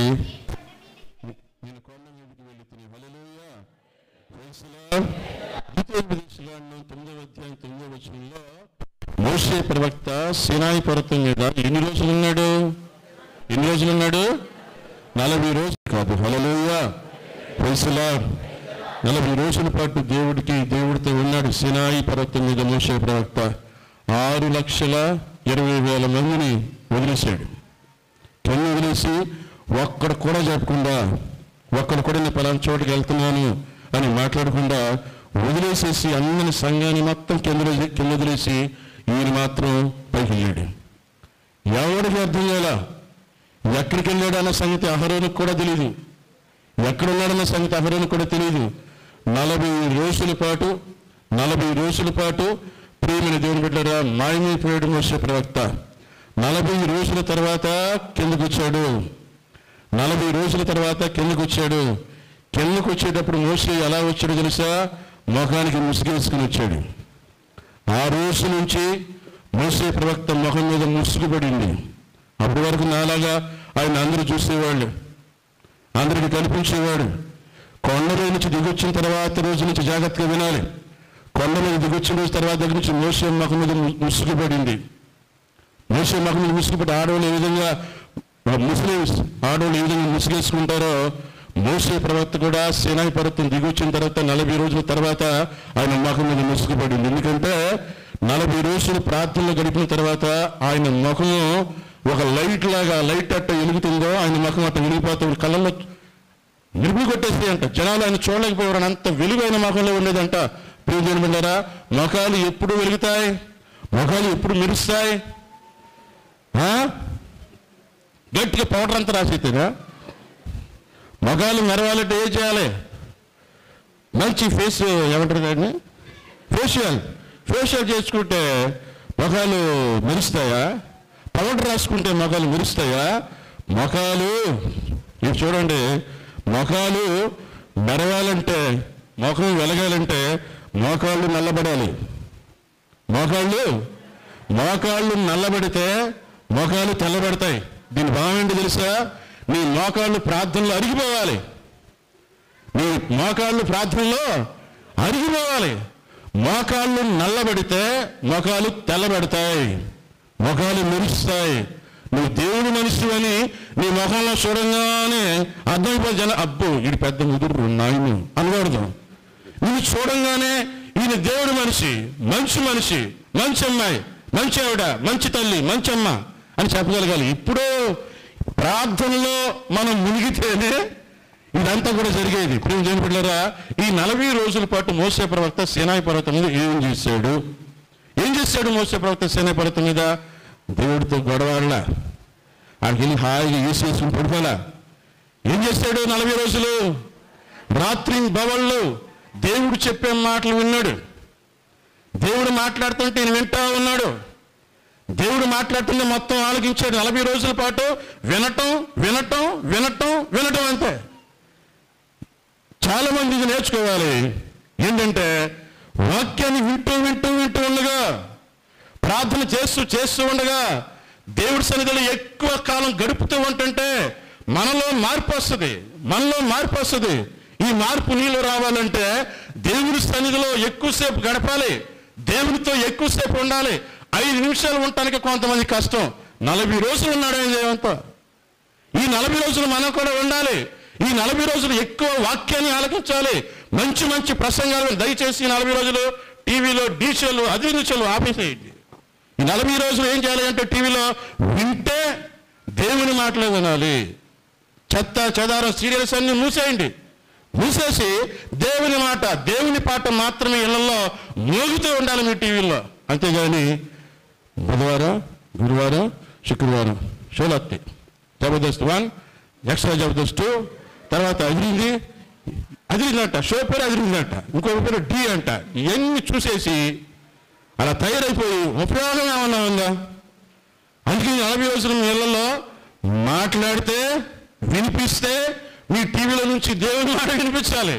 నేను కొండ మీదకి వెళుతున్నా. హల్లెలూయా. Praise the lord. ద్వితీయోపదేశకాండం తొమ్మిదవ అధ్యాయం తొమ్మిదవ వచనంలో మోషే ప్రవక్త సినాయి పర్వతం మీద ఎన్ని రోజులు ఉన్నాడు ఎన్ని రోజులు ఉన్నాడు నలభై రోజులు కాదు హలలుయా ప్రైసులా నలభై రోజుల పాటు దేవుడికి దేవుడితో ఉన్నాడు సినాయి పర్వతం మీద మోసే ప్రవక్త ఆరు లక్షల ఇరవై వేల మందిని వదిలేశాడు కింద వదిలేసి ఒక్కడు కూడా చెప్పకుండా ఒక్కడు కూడా నేను పలానా చోటుకి వెళ్తున్నాను అని మాట్లాడకుండా వదిలేసేసి అందరి సంఘాన్ని మొత్తం కింద వదిలే- కింద వదిలేసి ఈయన మాత్రం పైకి వెళ్ళాడు ఎవడికి అర్థం చేయాలా ఎక్కడికి వెళ్ళాడు అన్న సంగతి అహరోనికి కూడా తెలియదు ఎక్కడున్నాడన్న సంగతి అహరోనికి కూడా తెలియదు నలభై రోజుల పాటు నలభై రోజుల పాటు ప్రియమైన దేవుని బిడ్డరా మాయమైపోయాడు మోసే ప్రవక్త నలభై రోజుల తర్వాత కిందకు వచ్చాడు నలభై రోజుల తర్వాత కిందకు వచ్చాడు కిందకు వచ్చేటప్పుడు మోసే ఎలా వచ్చాడో తెలుసా ముఖానికి ముసుగేసుకుని వచ్చాడు ఆ రోజు నుంచి మోసే ప్రవక్త ముఖం మీద ముసుగుపడింది అప్పటి వరకు నాలాగా ఆయన అందరూ చూసేవాళ్ళు అందరికి కనిపించేవాడు కొండలో నుంచి దిగొచ్చిన తర్వాత రోజు నుంచి జాగ్రత్తగా వినాలి కొండ మీద దిగొచ్చిన రోజు తర్వాత దగ్గర నుంచి మోసే ముఖం మీద ము- ముసుగుపడింది మోసే ముఖం మీద ముసుగుపడి ఆడవాళ్ళు ఏ విధంగా ముస్లిమ్స్ ఆడవాళ్ళు ఏ విధంగా ముసుగేసుకుంటారో మోసే ప్రవక్త కూడా సేనాయి పర్వతం దిగొచ్చిన తర్వాత నలభై రోజుల తర్వాత ఆయన ముఖం మీద ముసుగుపడింది ఎందుకంటే నలభై రోజులు ప్రార్థనలు గడిపిన తర్వాత ఆయన ముఖము ఒక లైట్ లాగా లైట్ అట్ట వెలుగుతుందో ఆయన ముఖం అట్ట వెలిగిపోతుంది కళ్ళల్లో నిరుపులు కొట్టేస్తే అంట జనాలు ఆయన చూడలేకపోయారు అంత వెలుగైన ముఖంలో ఉండేదంట ప్రియజన బిడ్డారా ముఖాలు ఎప్పుడు వెలుగుతాయి ముఖాలు ఎప్పుడు మెరుస్తాయి ఆ? గట్టిగా పౌడర్ అంతా రాసేతేనా మగాలు మెరవాలంటే ఏం చేయాలి మంచి ఫేస్ ఏమంటారు దాన్ని ఫేషియల్ ఫేషియల్ చేసుకుంటే మొఖాలు మెరుస్తాయా పౌడర్ రాసుకుంటే మొఖాలు మెరుస్తాయా మొఖాలు ఇవి చూడండి మొఖాలు మెరవాలంటే ముఖం వెలగాలంటే మోకాళ్ళు నల్లబడాలి మోకాళ్ళు మోకాళ్ళు నల్లబడితే మోకాళ్ళు తెల్లబడతాయి దీని భావం ఏంటి తెలుసా నీ మోకాళ్ళు ప్రార్థనలో అరిగిపోవాలి నీ మోకాళ్ళు ప్రార్థనలో అరిగిపోవాలి మోకాళ్ళు నల్లబడితే మోకాలు తెల్లబడతాయి మొఖాలు మెరుస్తాయి నువ్వు దేవుడు మనిషి అని నీ మొఖంలో చూడంగానే అర్థమైపోయి జన అబ్బో ఇది పెద్ద ముదురు నాయను అనకూడదు నిన్ను చూడంగానే ఈయన దేవుడు మనిషి మంచి మనిషి మంచి అమ్మాయి మంచి ఆవిడ మంచి తల్లి మంచి అమ్మ అని చెప్పగలగాలి ఇప్పుడు ప్రార్థనలో మనం మునిగితేనే ఇదంతా కూడా జరిగేది ప్రేమ చేయని బిడ్డలారా ఈ నలభై రోజుల పాటు మోసే ప్రవక్త సేనాయి పర్వతం మీద ఏం చేశాడు ఏం చేశాడు మోసే ప్రవక్త సేనాయి పర్వతం మీద దేవుడితో గొడవాడలా ఆడికి వెళ్ళి హాయిగా ఈసేసుకుని పడుకోవాలా ఏం చేశాడు నలభై రోజులు రాత్రి బవళ్ళు దేవుడు చెప్పే మాటలు విన్నాడు దేవుడు మాట్లాడుతుంటే నేను వింటా ఉన్నాడు దేవుడు మాట్లాడుతుంటే మొత్తం ఆలోచించాడు నలభై రోజుల పాటు వినటం వినటం వినటం వినటం అంతే చాలా మంది ఇది నేర్చుకోవాలి ఏంటంటే వాక్యాన్ని వింటూ వింటూ వింటూ ఉండగా ప్రార్థన చేస్తూ చేస్తూ ఉండగా దేవుడి సన్నిధిలో ఎక్కువ కాలం గడుపుతూ ఉంటుంటే మనలో మార్పు వస్తుంది మనలో మార్పు వస్తుంది ఈ మార్పు నీలో రావాలంటే దేవుడి సన్నిధిలో ఎక్కువసేపు గడపాలి దేవునితో ఎక్కువసేపు ఉండాలి ఐదు నిమిషాలు ఉండటానికి కొంతమంది కష్టం నలభై రోజులు ఉన్నాడు ఏం చేయంతో ఈ నలభై రోజులు మనం కూడా ఉండాలి ఈ నలభై రోజులు ఎక్కువ వాక్యాన్ని ఆలకించాలి మంచి మంచి ప్రసంగాలు దయచేసి ఈ నలభై రోజులు టీవీలో డీషోలు అధినిషలు ఆపేసేయండి ఈ నలభై రోజులు ఏం చేయాలి అంటే టీవీలో వింటే దేవుని మాటలు వినాలి చెత్త చెదారం సీరియల్స్ అన్ని మూసేయండి మూసేసి దేవుని మాట దేవుని పాట మాత్రమే ఇళ్లలో మోగుతూ ఉండాలి మీ టీవీలో అంతేగాని బుధవారం గురువారం శుక్రవారం షోలత్తి Jabardasth one extra Jabardasth two తర్వాత అదిరింది అదిరిందంట షో పేరు అదిరిందంట ఇంకొక పేరు డి అంట ఇవన్నీ చూసేసి అలా తయారైపోయి ఉపయోగం ఏమన్నా ఉందా అందుకే ఈ నలభై రోజుల మీ ఇళ్లలో మాట్లాడితే వినిపిస్తే మీ టీవీలో నుంచి దేవుని మాట వినిపించాలి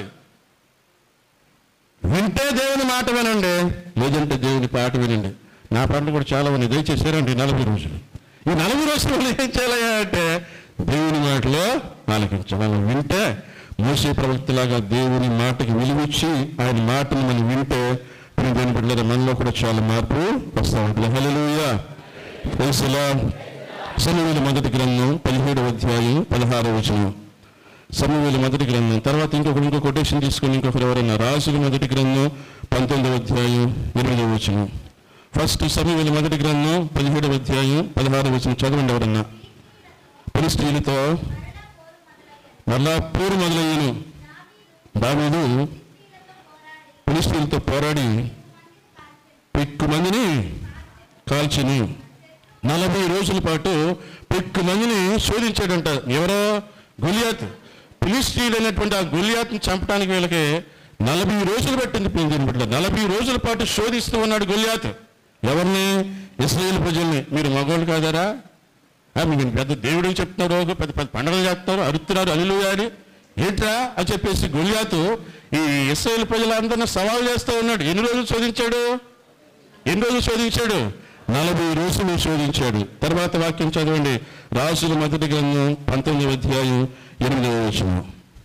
వింటే దేవుని మాట వినండి లేదంటే దేవుని పాట వినండి నా పాటలు కూడా చాలా ఉన్నాయి దయచేసారండి నలభై రోజులు ఈ నలభై రోజులు మనం ఏం చేయాలి అంటే దేవుని మాటలో ఆలకించాలి మనం వింటే మూసే ప్రవక్తలాగా దేవుని మాటకి విలువిచ్చి ఆయన మాటను మనం వింటే ప్రియ దేవుని బిడ్డలారా మనలో కూడా చాలా మార్పు వస్తూ ఉంటుంది హల్లెలూయా తెలుసులా సమూహల మొదటి గ్రంథం పదిహేడవ అధ్యాయం పదహారవ వచనం సమూహల మొదటి గ్రంథం తర్వాత ఇంకొకరు ఇంకో కొటేషన్ తీసుకుని ఇంకొకరు ఎవరైనా రాసుల మొదటి గ్రంథం పంతొమ్మిదవ అధ్యాయం ఎనిమిదవ వచనం ఫస్ట్ సమూహల మొదటి గ్రంథం పదిహేడవ అధ్యాయం పదహారవ వచనం చదవండి ఎవరన్నా పరిస్థితులతో మళ్ళా పూరు మొదలయ్యను దావీదు ఫిలిస్తీన్లతో పోరాడి పెక్కు మందిని కాల్చిని నలభై రోజుల పాటు పెక్కు మందిని శోధించాడంట ఎవరో గులియాత్ ఫిలిస్తీన్ అనేటువంటి ఆ గులియాత్ని చంపడానికి వీళ్ళకి నలభై రోజులు పట్టింది దీని బిడ్డ నలభై రోజుల పాటు శోధిస్తూ ఉన్నాడు గులియాత్ ఎవరిని ఇస్రాయేల్ ప్రజల్ని మీరు మగవాళ్ళు కాదారా ఆ, మీకు పెద్ద దేవుడికి చెప్తున్నారు ఒక పెద్ద పెద్ద పండుగలు చేస్తున్నారు అరుస్తున్నారు అల్లు అని ఏంట్రా అని చెప్పేసి గులియాతు ఈ ఇస్రాయేల్ ప్రజలందరినీ సవాల్ చేస్తూ ఉన్నాడు ఎన్ని రోజులు శోధించాడు ఎన్ని రోజులు శోధించాడు నలభై రోజులు శోధించాడు తర్వాత వాక్యం చదవండి రాసుల మొదటి గ్రంథం పంతొమ్మిది అధ్యాయం ఎనిమిదవ వచనం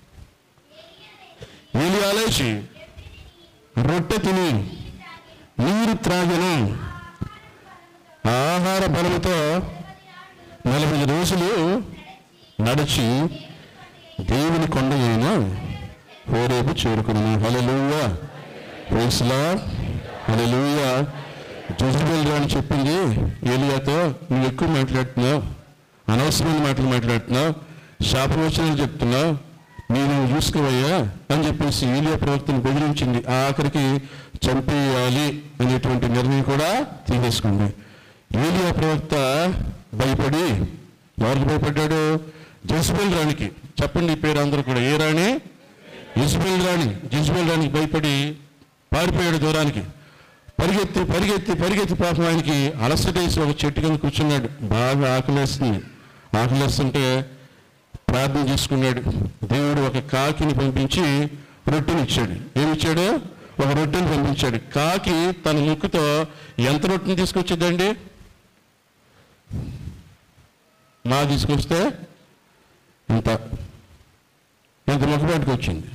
ఏలియా లేచి రొట్టె తిని నీరు త్రాగిన ఆహార బలముతో నలభై రోజులు నడిచి దేవుని కొండ అయిన హోరేపు చేరుకుని హలలుయా ప్రైస్లా హలలుయా జజబెల్ రాని చెప్పింది ఏలియాతో నువ్వు ఎక్కువ మాట్లాడుతున్నావు అనవసరమైన మాటలు మాట్లాడుతున్నావు శాపవచనాలు చెప్తున్నావు నేను చూసుకోవయ్యా అని చెప్పేసి ఏలియా ప్రవక్తను బెదిరించింది ఆ ఆఖరికి చంపేయాలి అనేటువంటి నిర్ణయం కూడా తీసేసుకుంది ఏలియా ప్రవక్త భయపడి ఎవరికి భయపడ్డాడు జస్బెల్ రాణికి చెప్పండి ఈ పేరు అందరూ కూడా ఏ రాణి జస్బెల్ రాణి జస్బెల్ రాణికి భయపడి పారిపోయాడు దూరానికి పరిగెత్తి పరిగెత్తి పరిగెత్తి పాపం ఆయనకి అలసటేసి ఒక చెట్టు కింద కూర్చున్నాడు బాగా ఆకలేస్తుంది ఆకలేస్తుంటే ప్రార్థన చేసుకున్నాడు దేవుడు ఒక కాకిని పంపించి రొట్టెని ఇచ్చాడు ఏమి ఇచ్చాడు ఒక రొట్టెని పంపించాడు కాకి తన ముక్కుతో ఎంత రొట్టెని తీసుకొచ్చిందండి మా తీసుకొస్తే ఇంత ఇంత ముక్క బయటకు వచ్చింది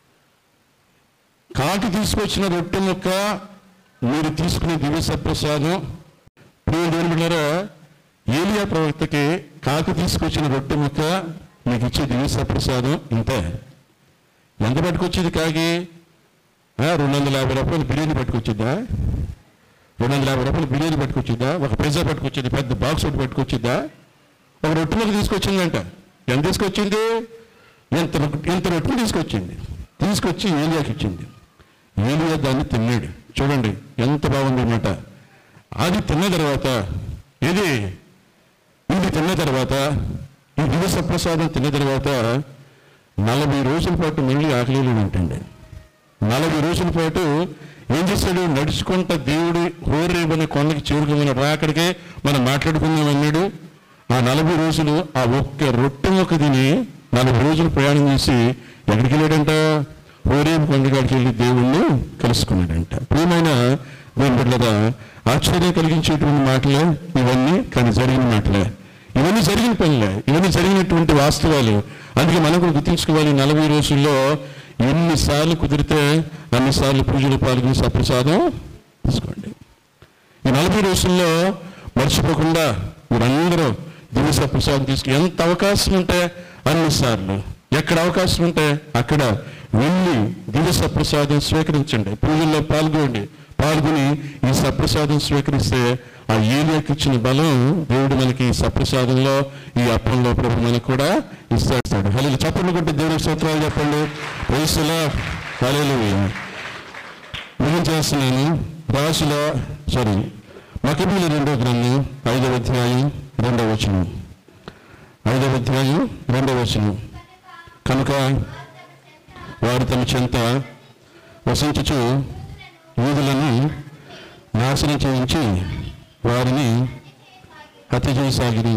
కాకి తీసుకొచ్చిన రొట్టె ముక్క మీరు తీసుకునే దివ్య సప్రసాదం ప్రియ దేవుని బిడ్డలారా, ఏలియా ప్రవక్తకి కాకి తీసుకొచ్చిన రొట్టె ముక్క మీకు ఇచ్చే దివ్య సప్రసాదం ఇంతే ఎంత పట్టుకొచ్చింది కాకి ఆ, రెండు వందల యాభై రూపాయలు బిర్యానీ పట్టుకొచ్చిందా రెండు వందల యాభై రూపాయలు బిర్యానీ పట్టుకొచ్చిందా ఒక పిజ్జా పట్టుకొచ్చింది పెద్ద బాక్స్ ఒకటి పట్టుకొచ్చిందా ఒక రొట్టె ముక్క తీసుకొచ్చిందంట ఎంత తీసుకొచ్చింది ఎంత రొట్టె- ఎంత రొట్టె తీసుకొచ్చింది తీసుకొచ్చి ఏలియాకి ఇచ్చింది ఏలియా దాన్ని తిన్నాడు చూడండి ఎంత బాగుంది అన్నమాట అది తిన్న తర్వాత ఇది ఇది తిన్న తర్వాత ఈ దివస ప్రసాదం తిన్న తర్వాత నలభై రోజుల పాటు మళ్ళీ ఆకలి ఉంటుంది నలభై రోజుల పాటు ఏం చేశాడు నడుచుకుంటా దేవుడు హోరేబని కొండకి చేరుకోమని రాకడికే మనం మాట్లాడుకుందాం అన్నాడు ఆ నలభై రోజులు ఆ ఒక్క రొట్టె మొక్క తిని నలభై రోజులు ప్రయాణం చేసి ఎక్కడికి వెళ్ళాడంట హోరేబు కొండగాడికి వెళ్ళి దేవుణ్ణి కలుసుకున్నాడంట ప్రియమైన దేవుని బిడ్డలారా ఆశ్చర్యం కలిగించేటువంటి మాటలే ఇవన్నీ కానీ జరిగిన మాటలే ఇవన్నీ జరిగిన పనులే ఇవన్నీ జరిగినటువంటి వాస్తవాలు అందుకే మనం కూడా గుర్తించుకోవాలి నలభై రోజుల్లో ఎన్నిసార్లు కుదిరితే అన్నిసార్లు పూజలు పాల్గొని సప్రసాదం తీసుకోండి ఈ నలభై రోజుల్లో మర్చిపోకుండా మీరందరూ దివ్య సప్రసాదం తీసుకు ఎంత అవకాశం ఉంటే అన్నిసార్లు ఎక్కడ అవకాశం ఉంటే అక్కడ వెళ్ళి దివ్య సప్రసాదం స్వీకరించండి పూజల్లో పాల్గొండి పాల్గొని ఈ సప్రసాదం స్వీకరిస్తే ఆ ఏలియాకి ఇచ్చిన బలం దేవుడు మనకి ఈ సప్రసాదంలో ఈ అప్పంలో ప్రభు మనకు కూడా ఇస్తాడు హలో చప్పట్లు కొట్టి దేవుడికి సూత్రాలు చెప్పండి వయసులో హలో ముగించేస్తున్నాను రాసుల సారీ మకబీల రెండో గ్రంథం ఐదవ అధ్యాయం రెండవ వచనం ఐదవ అధ్యాయం రెండవ వచనం కనుక వారు తమ చెంత వసించుచు యూదులను నాశనం చేయించి వారిని హత్య చేయసాగిరి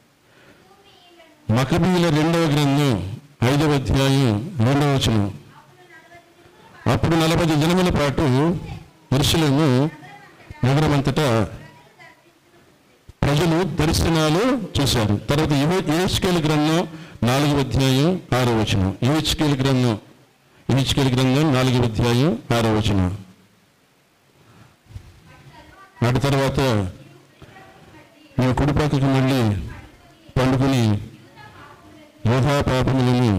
మకబీల రెండవ గ్రంథం ఐదవ అధ్యాయం రెండవ వచనం అప్పుడు నలభై దినముల పాటు పురుషులను నగరమంతటా ప్రజలు దర్శనాలు చూశారు తర్వాత యుహెచ్కేల్ గ్రంథం నాలుగవ అధ్యాయం ఆరో వచనం యుహెచ్కేల్ గ్రంథం యుహెచ్కేల్ గ్రంథం నాలుగవ అధ్యాయం ఆరో వచనం నాటి తర్వాత నేను కుడిపక్కకి మళ్ళీ పండుకుని యోధా పాపములను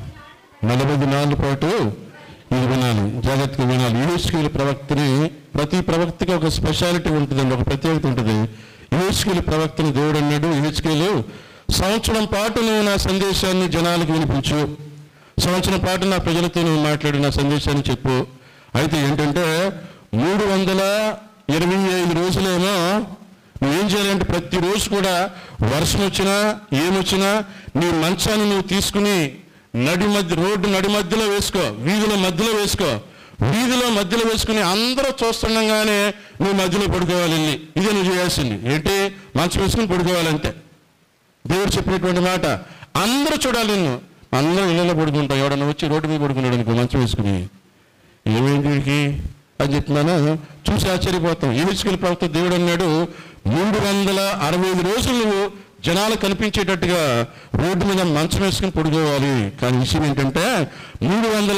నలభై దినాల పాటు ఇది వినాలి జాగ్రత్తగా వినాలి యూఎస్కేల్ ప్రవక్తని ప్రతి ప్రవక్తకి ఒక స్పెషాలిటీ ఉంటుందండి ఒక ప్రత్యేకత ఉంటుంది యూఎస్కేల్ ప్రవక్తని దేవుడు అన్నాడు యూఎస్కేలు సంవత్సరం పాటు నువ్వు నా సందేశాన్ని జనాలకు వినిపించు సంవత్సరం పాటు నా ప్రజలతో నువ్వు మాట్లాడి నా సందేశాన్ని చెప్పు అయితే ఏంటంటే మూడు వందల ఇరవై ఐదు రోజులేమో నువ్వేం చేయాలంటే ప్రతిరోజు కూడా వర్షం వచ్చినా ఏమొచ్చినా నీ మంచాన్ని నువ్వు తీసుకుని నడి మధ్య రోడ్డు నడి మధ్యలో వేసుకో వీధుల మధ్యలో వేసుకో వీధిలో మధ్యలో వేసుకుని అందరూ చూస్తుండగానే నువ్వు మధ్యలో పడుకోవాలి వెళ్ళి ఇదే నువ్వు చేయాల్సింది ఏంటి మంచం వేసుకుని పడుకోవాలంటే దేవుడు చెప్పినటువంటి మాట అందరూ చూడాలి నిన్ను అందరూ ఇళ్ళలో పడుకుంటాం ఎవడన్నా వచ్చి రోడ్డు మీద పడుకున్నాడు అనుకో మంచం వేసుకుని ఏమైంది వీడికి అని చెప్తున్నాను చూసి ఆశ్చర్యపోతాం ఈహెచ్కెళ్ళి ప్రవక్త దేవుడు అన్నాడు మూడు వందల అరవై ఐదు రోజులు నువ్వు జనాలు కనిపించేటట్టుగా రోడ్డు మీద మంచం వేసుకుని పడుకోవాలి కానీ విషయం ఏంటంటే మూడు వందల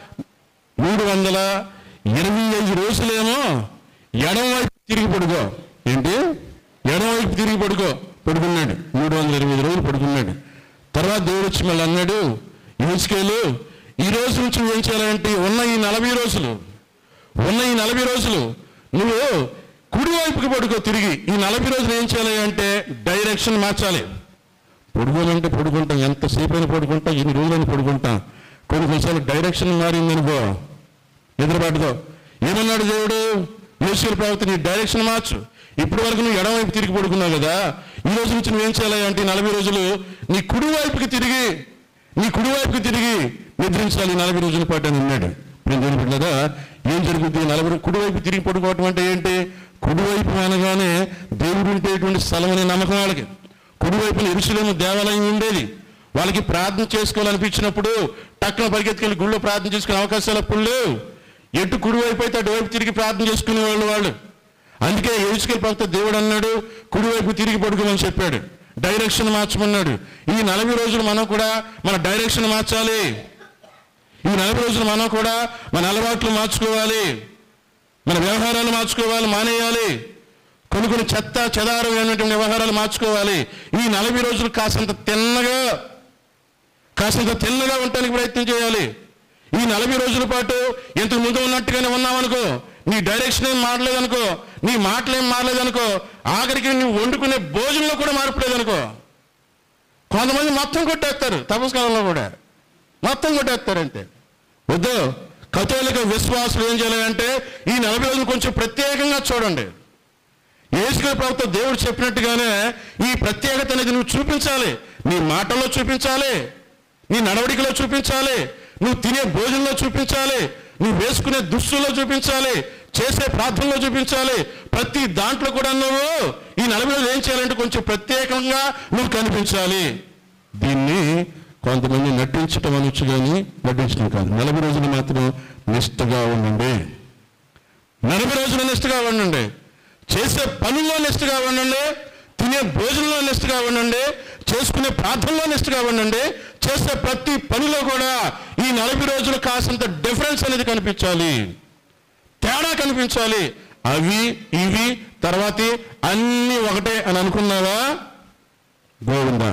మూడు వందల ఇరవై ఐదు రోజులేమో ఎడమవైపు తిరిగి పడుకో ఏంటి ఎడమవైపు తిరిగి పడుకో పడుకున్నాడు మూడు వందల ఇరవై ఐదు రోజులు పడుకున్నాడు తర్వాత దేవుడు వచ్చి మళ్ళీ అన్నాడు ఇసుకేలు ఈ రోజు నుంచి నువ్వు ఏం చేయాలంటే ఉన్న ఈ నలభై రోజులు ఉన్న ఈ నలభై రోజులు నువ్వు కుడివైపుకి పడుకో తిరిగి ఈ నలభై రోజులు ఏం చేయాలి అంటే డైరెక్షన్ మార్చాలి పడుకోనంటే పడుకుంటాం ఎంతసేపు అయినా పడుకుంటాం ఎన్ని రోజులైనా పడుకుంటాం కొన్ని కొన్నిసార్లు డైరెక్షన్ మారిందనుకో నిద్రపడదో ఏమన్నాడు దేవుడు యోసుల ప్రవక్త నీ డైరెక్షన్ మార్చు ఇప్పటి వరకు నువ్వు ఎడమవైపు తిరిగి పడుకున్నావు కదా ఈ రోజు నుంచి నువ్వేం చేయాలి అంటే ఈ నలభై రోజులు నీ కుడివైపుకి తిరిగి నీ కుడివైపుకి తిరిగి నిద్రించాలి ఈ నలభై రోజుల పాటు అని అన్నాడు నేను దేవుని బిడ్డలారా, ఏం జరుగుతుంది ఈ నలభై రో- కుడివైపు తిరిగి పడుకోవటం అంటే ఏంటి కుడివైపు అనగానే దేవుడు ఉండేటువంటి స్థలం అనే నమ్మకం వాళ్ళకి కుడివైపున ఎరుసలేము దేవాలయం ఉండేది వాళ్ళకి ప్రార్థన చేసుకోవాలనిపించినప్పుడు టక్కున పరిగెత్తుకెళ్ళి గుళ్ళో ప్రార్థన చేసుకునే అవకాశాలు అప్పుడు లేవు ఎటు కుడివైపు అయితే అటువైపు తిరిగి ప్రార్థన చేసుకునే వాళ్ళు వాళ్ళు అందుకే యేసుకెళ్ళి ప్రవక్త దేవుడు అన్నాడు కుడివైపు తిరిగి పడుకోమని చెప్పాడు డైరెక్షన్ మార్చమన్నాడు ఈ నలభై రోజులు మనం కూడా మన డైరెక్షన్ మార్చాలి ఈ నలభై రోజులు మనం కూడా మన అలవాట్లు మార్చుకోవాలి మన వ్యవహారాలు మార్చుకోవాలి మానేయాలి కొన్ని కొన్ని చెత్త చెదారమైనటువంటి వ్యవహారాలు మార్చుకోవాలి ఈ నలభై రోజులు కాసంత తిన్నగా కాసంత తిన్నగా ఉండటానికి ప్రయత్నం చేయాలి ఈ నలభై రోజుల పాటు ఇంతకు ముందు ఉన్నట్టుగానే ఉన్నావనుకో నీ డైరెక్షన్ ఏం మారలేదనుకో నీ మాటలు ఏం మారలేదనుకో ఆఖరికి నువ్వు వండుకునే భోజనంలో కూడా మార్పలేదనుకో కొంతమంది మొత్తం కొట్టేస్తారు తపస్కాలంలో కూడా మొత్తం కొట్టేస్తారంటే వద్దు కథోలిక విశ్వాసులు ఏం చేయాలి అంటే ఈ నలభై రోజులు కొంచెం ప్రత్యేకంగా చూడండి యేసుగారి ప్రభుత్వ దేవుడు చెప్పినట్టుగానే ఈ ప్రత్యేకత అనేది నువ్వు చూపించాలి నీ మాటల్లో చూపించాలి నీ నడవడికలో చూపించాలి నువ్వు తినే భోజనంలో చూపించాలి నువ్వు వేసుకునే దుస్తుల్లో చూపించాలి చేసే ప్రార్థనలో చూపించాలి ప్రతి దాంట్లో కూడా నువ్వు ఈ నలభై రోజులు ఏం చేయాలంటే కొంచెం ప్రత్యేకంగా నువ్వు కనిపించాలి దీన్ని కొంతమంది నటించటం అనొచ్చు కానీ నటించడం కాదు నలభై రోజులు మాత్రం నిష్ఠగా ఉండండి నలభై రోజులు నిష్ఠగా ఉండండి చేసే పనుల్లో నిష్ఠగా ఉండండి తినే భోజనంలో నిష్ఠగా ఉండండి చేసుకునే ప్రార్థనలో నిష్ఠగా ఉండండి చేసే ప్రతి పనిలో కూడా ఈ నలభై రోజులు కాసంత డిఫరెన్స్ అనేది కనిపించాలి తేడా కనిపించాలి అవి ఇవి తర్వాతి అన్నీ ఒకటే అని అనుకున్నావా గోవిందా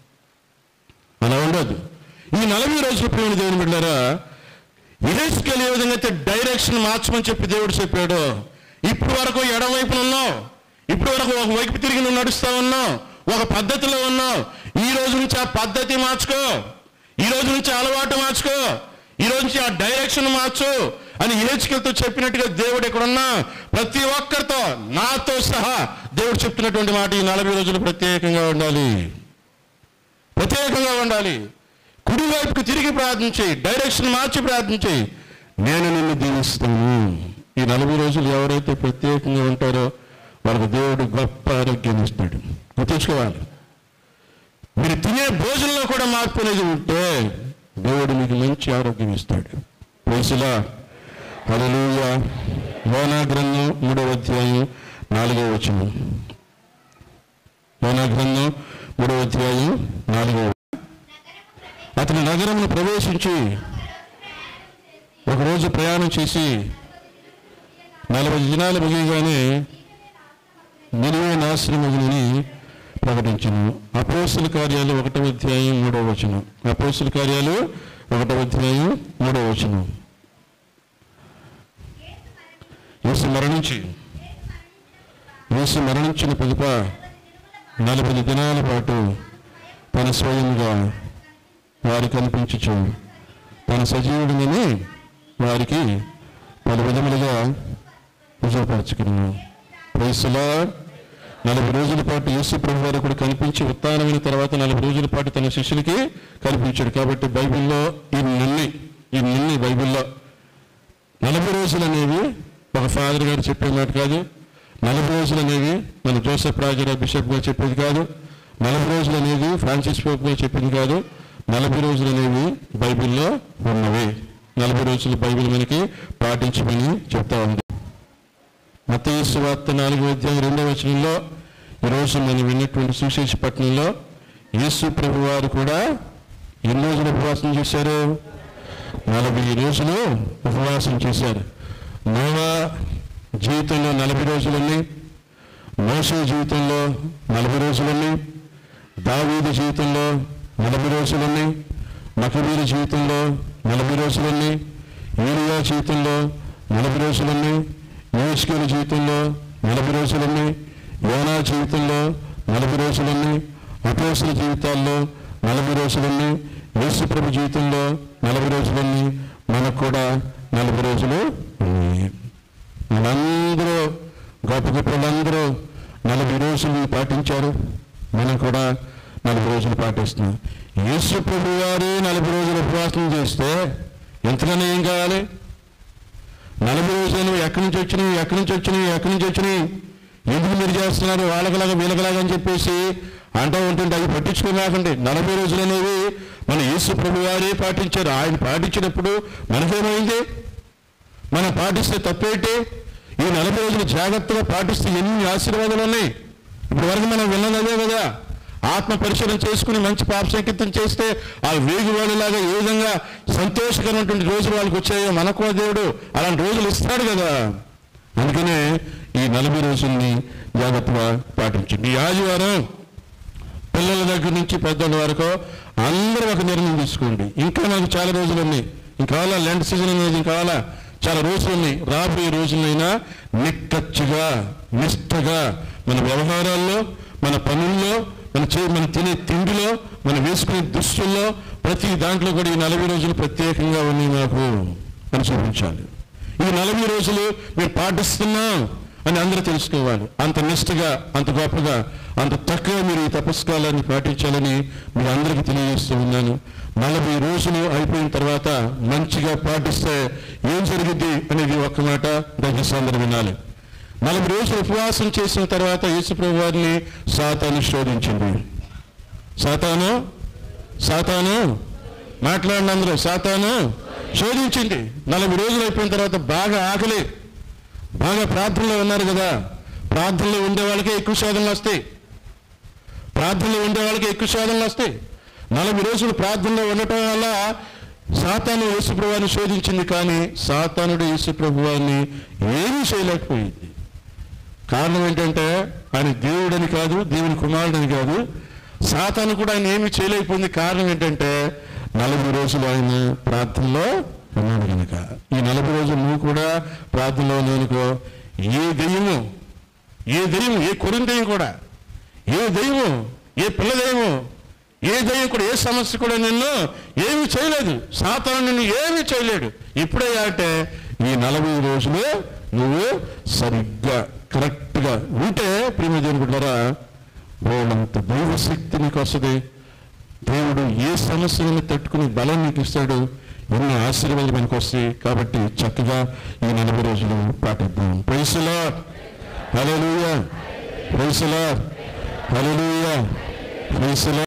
అలా ఉండదు ఈ నలభై రోజుల ప్రేమ దేవుని బిడ్డారా ఇహెచ్కెళ్ళి ఏ విధంగా అయితే డైరెక్షన్ మార్చమని చెప్పి దేవుడు చెప్పాడు ఇప్పుడు వరకు ఎడమవైపున ఉన్నావు ఇప్పుడు వరకు ఒక వైపు తిరిగి నువ్వు నడుస్తా ఉన్నావు ఒక పద్ధతిలో ఉన్నావు ఈ రోజు నుంచి ఆ పద్ధతి మార్చుకో ఈ రోజు నుంచి ఆ అలవాటు మార్చుకో ఈ రోజు నుంచి ఆ డైరెక్షన్ మార్చు అని ఇహెచ్కెళ్తూ చెప్పినట్టుగా దేవుడు ఎక్కడున్నా ప్రతి ఒక్కరితో నాతో సహా దేవుడు చెప్తున్నటువంటి మాట ఈ నలభై రోజులు ప్రత్యేకంగా ఉండాలి ప్రత్యేకంగా ఉండాలి కుడివైపుకి తిరిగి ప్రార్థించి డైరెక్షన్ మార్చి ప్రార్థించి నేను నిన్ను దీవిస్తాను ఈ నలభై రోజులు ఎవరైతే ప్రత్యేకంగా ఉంటారో వాళ్ళకి దేవుడు గొప్ప ఆరోగ్యాన్ని ఇస్తాడు గుర్తుంచుకోవాలి మీరు తినే భోజనంలో కూడా మార్పు అనేది ఉంటే దేవుడు మీకు మంచి ఆరోగ్యం ఇస్తాడు ప్రేసులా హల్లెలూయ యోనా గ్రంథం మూడవ అధ్యాయం నాలుగవ వచనం యోనా గ్రంథం మూడవ అధ్యాయం నాలుగవ అతని నగరమును ప్రవేశించి ఒకరోజు ప్రయాణం చేసి నలభై దినాలు ముగియగానే నిలువే నాశనమగునని ప్రకటించను అపోస్తుల కార్యాలు ఒకటవ అధ్యాయం మూడవ వచనం అపోస్తుల కార్యాలు ఒకటవ అధ్యాయం మూడవ వచనం యేసు మరణించి యేసు మరణించిన పిదప నలభై దినాల పాటు తన స్వయంగా వారికి కనిపించచ్చు తన సజీవుడిని వారికి పలు విధములుగా రుజువుపరచుకున్నాను ప్రైసులా నలభై రోజుల పాటు యేసు ప్రభు వారు కూడా కనిపించి ఉత్తానమైన తర్వాత నలభై రోజుల పాటు తన శిష్యులకి కనిపించాడు కాబట్టి బైబిల్లో ఈ నిన్ని ఈ నిన్ని బైబిల్లో నలభై రోజులు అనేవి ఒక ఫాదర్ గారు చెప్పే మాట కాదు నలభై రోజులు అనేవి మన జోసెఫ్ రాజారావు బిషప్ గారు చెప్పేది కాదు నలభై రోజులు అనేది ఫ్రాన్సిస్ పోప్ గారు చెప్పింది కాదు నలభై రోజులు అనేవి బైబిల్లో ఉన్నవి నలభై రోజులు బైబిల్ మనకి పాటించమని చెప్తా ఉంది మతయేసు వార్త నాలుగో అధ్యాయం రెండవ వచనంలో ఈరోజు మనం విన్నటువంటి సుశేష పట్టణంలో యేసు ప్రభు వారు కూడా ఎన్ని రోజులు ఉపవాసం చేశారు నలభై రోజులు ఉపవాసం చేశారు నోవా జీవితంలో నలభై రోజులని మోసే జీవితంలో నలభై రోజులని దావీదు జీవితంలో నలభై రోజులని మకబీరు జీవితంలో నలభై రోజులని ఏలియా జీవితంలో నలభై రోజులని యోష్కేల జీవితంలో నలభై రోజులని యోనా జీవితంలో నలభై రోజులని అపోసల జీవితాల్లో నలభై రోజులని యేసుప్రభు జీవితంలో నలభై రోజులని మనకు కూడా నలభై రోజులు ఉన్నాయి మనందరూ గొప్ప గొప్ప వాళ్ళందరూ నలభై రోజులు పాటించారు మనం కూడా నలభై రోజులు పాటిస్తున్నాం యేసు ప్రభు వారు నలభై రోజులు ఉపవాసం చేస్తే ఎంతకన్నా ఏం కావాలి నలభై రోజులు నువ్వు ఎక్కడి నుంచి వచ్చినాయి ఎక్కడి నుంచి వచ్చినాయి ఎక్కడి నుంచి వచ్చినాయి ఎందుకు మీరు చేస్తున్నారు వాళ్ళకలాగా వీళ్ళకలాగా అని చెప్పేసి అంటూ ఉంటుంటే అది పట్టించుకోమాకండి నలభై రోజులు అనేవి మన యేసు ప్రభు వారే పాటించారు ఆయన పాటించినప్పుడు మనకేమైంది మనం పాటిస్తే తప్పేంటి ఈ నలభై రోజులు జాగ్రత్తగా పాటిస్తే ఎన్ని ఆశీర్వాదాలు ఉన్నాయి ఇప్పుడు వరకు మనం విన్నదే కదా ఆత్మ పరిశీలన చేసుకుని మంచి పాప సంకీర్తన చేస్తే ఆ వేగు వాళ్ళలాగా ఏ విధంగా సంతోషకరమైనటువంటి రోజులు వాళ్ళకి వచ్చాయో మనకు దేవుడు అలాంటి రోజులు ఇస్తాడు కదా అందుకనే ఈ నలభై రోజుల్ని జాగ్రత్తగా పాటించండి ఈ ఆదివారం పిల్లల దగ్గర నుంచి పెద్దల వరకు అందరూ ఒక నిర్ణయం తీసుకోండి ఇంకా నాకు చాలా రోజులు ఉన్నాయి ఇంకా కావాలా లెంట్ సీజన్ అనేది ఇంకా కావాలా చాలా రోజులు ఉన్నాయి రాబోయే రోజులైనా నిక్కచ్చిగా నిష్టగా మన వ్యవహారాల్లో మన పనుల్లో మన చే మన తినే తిండిలో మనం వేసుకునే దుస్తుల్లో ప్రతి దాంట్లో కూడా ఈ నలభై రోజులు ప్రత్యేకంగా ఉన్నాయి నాకు అని చూపించాలి ఈ నలభై రోజులు మేము పాటిస్తున్నాం అని అందరూ తెలుసుకోవాలి అంత నిష్ఠగా అంత గొప్పగా అంత చక్కగా మీరు ఈ తపస్కాలాన్ని పాటించాలని మీ అందరికీ తెలియజేస్తూ ఉన్నాను నలభై రోజులు అయిపోయిన తర్వాత మంచిగా పాటిస్తే ఏం జరిగింది అనేది ఒక్క మాట దయచేసి అందరూ వినాలి నలభై రోజులు ఉపవాసం చేసిన తర్వాత యేసుప్రభు వారిని సాతాను శోధించింది సాతాను సాతాను మాట్లాడిన అందరూ సాతాను శోధించింది నలభై రోజులు అయిపోయిన తర్వాత బాగా ఆకలి బాగా ప్రార్థనలో ఉన్నారు కదా ప్రార్థనలో ఉండే వాళ్ళకే ఎక్కువ శోధనలు వస్తాయి ప్రార్థనలో ఉండే వాళ్ళకి ఎక్కువ శోధనలు వస్తాయి నలభై రోజులు ప్రార్థనలో ఉండటం వల్ల సాతాను యేసుప్రభువాన్ని శోధించింది కానీ సాతానుడు యేసుప్రభువాన్ని ఏమీ చేయలేకపోయింది కారణం ఏంటంటే ఆయన దేవుడని కాదు దేవుని కుమారుడని కాదు సాతాను కూడా ఆయన ఏమీ చేయలేకపోయింది కారణం ఏంటంటే నలభై రోజులు ఆయన ప్రార్థనలో ఉన్నాడు కనుక ఈ నలభై రోజులు నువ్వు కూడా ప్రార్థనలో ఉన్నానుకో ఏ దెయ్యము ఏ దెయ్యం ఏ కొరిన దెయ్యం కూడా ఏ దెయ్యము ఏ పిల్ల దెయ్యము ఏ దెయ్యం కూడా ఏ సమస్య కూడా నిన్ను ఏమీ చేయలేదు సాతాను నిన్ను ఏమీ చేయలేడు ఇప్పుడే అంటే ఈ నలభై రోజులు నువ్వు సరిగ్గా కరెక్ట్గా ఉంటే ప్రేమ దేవుడుకుంటారా వాళ్ళంత దైవశక్తి నీకు వస్తుంది దేవుడు ఏ సమస్యలను తట్టుకుని బలం నీకు ఇస్తాడు ఎన్ని ఆశీర్వాదాలు మనకు వస్తాయి కాబట్టి చక్కగా ఈ నలభై రోజులు పాటిద్దాం ప్రైసులా హలో ప్రైసులా హలో ప్రైసులా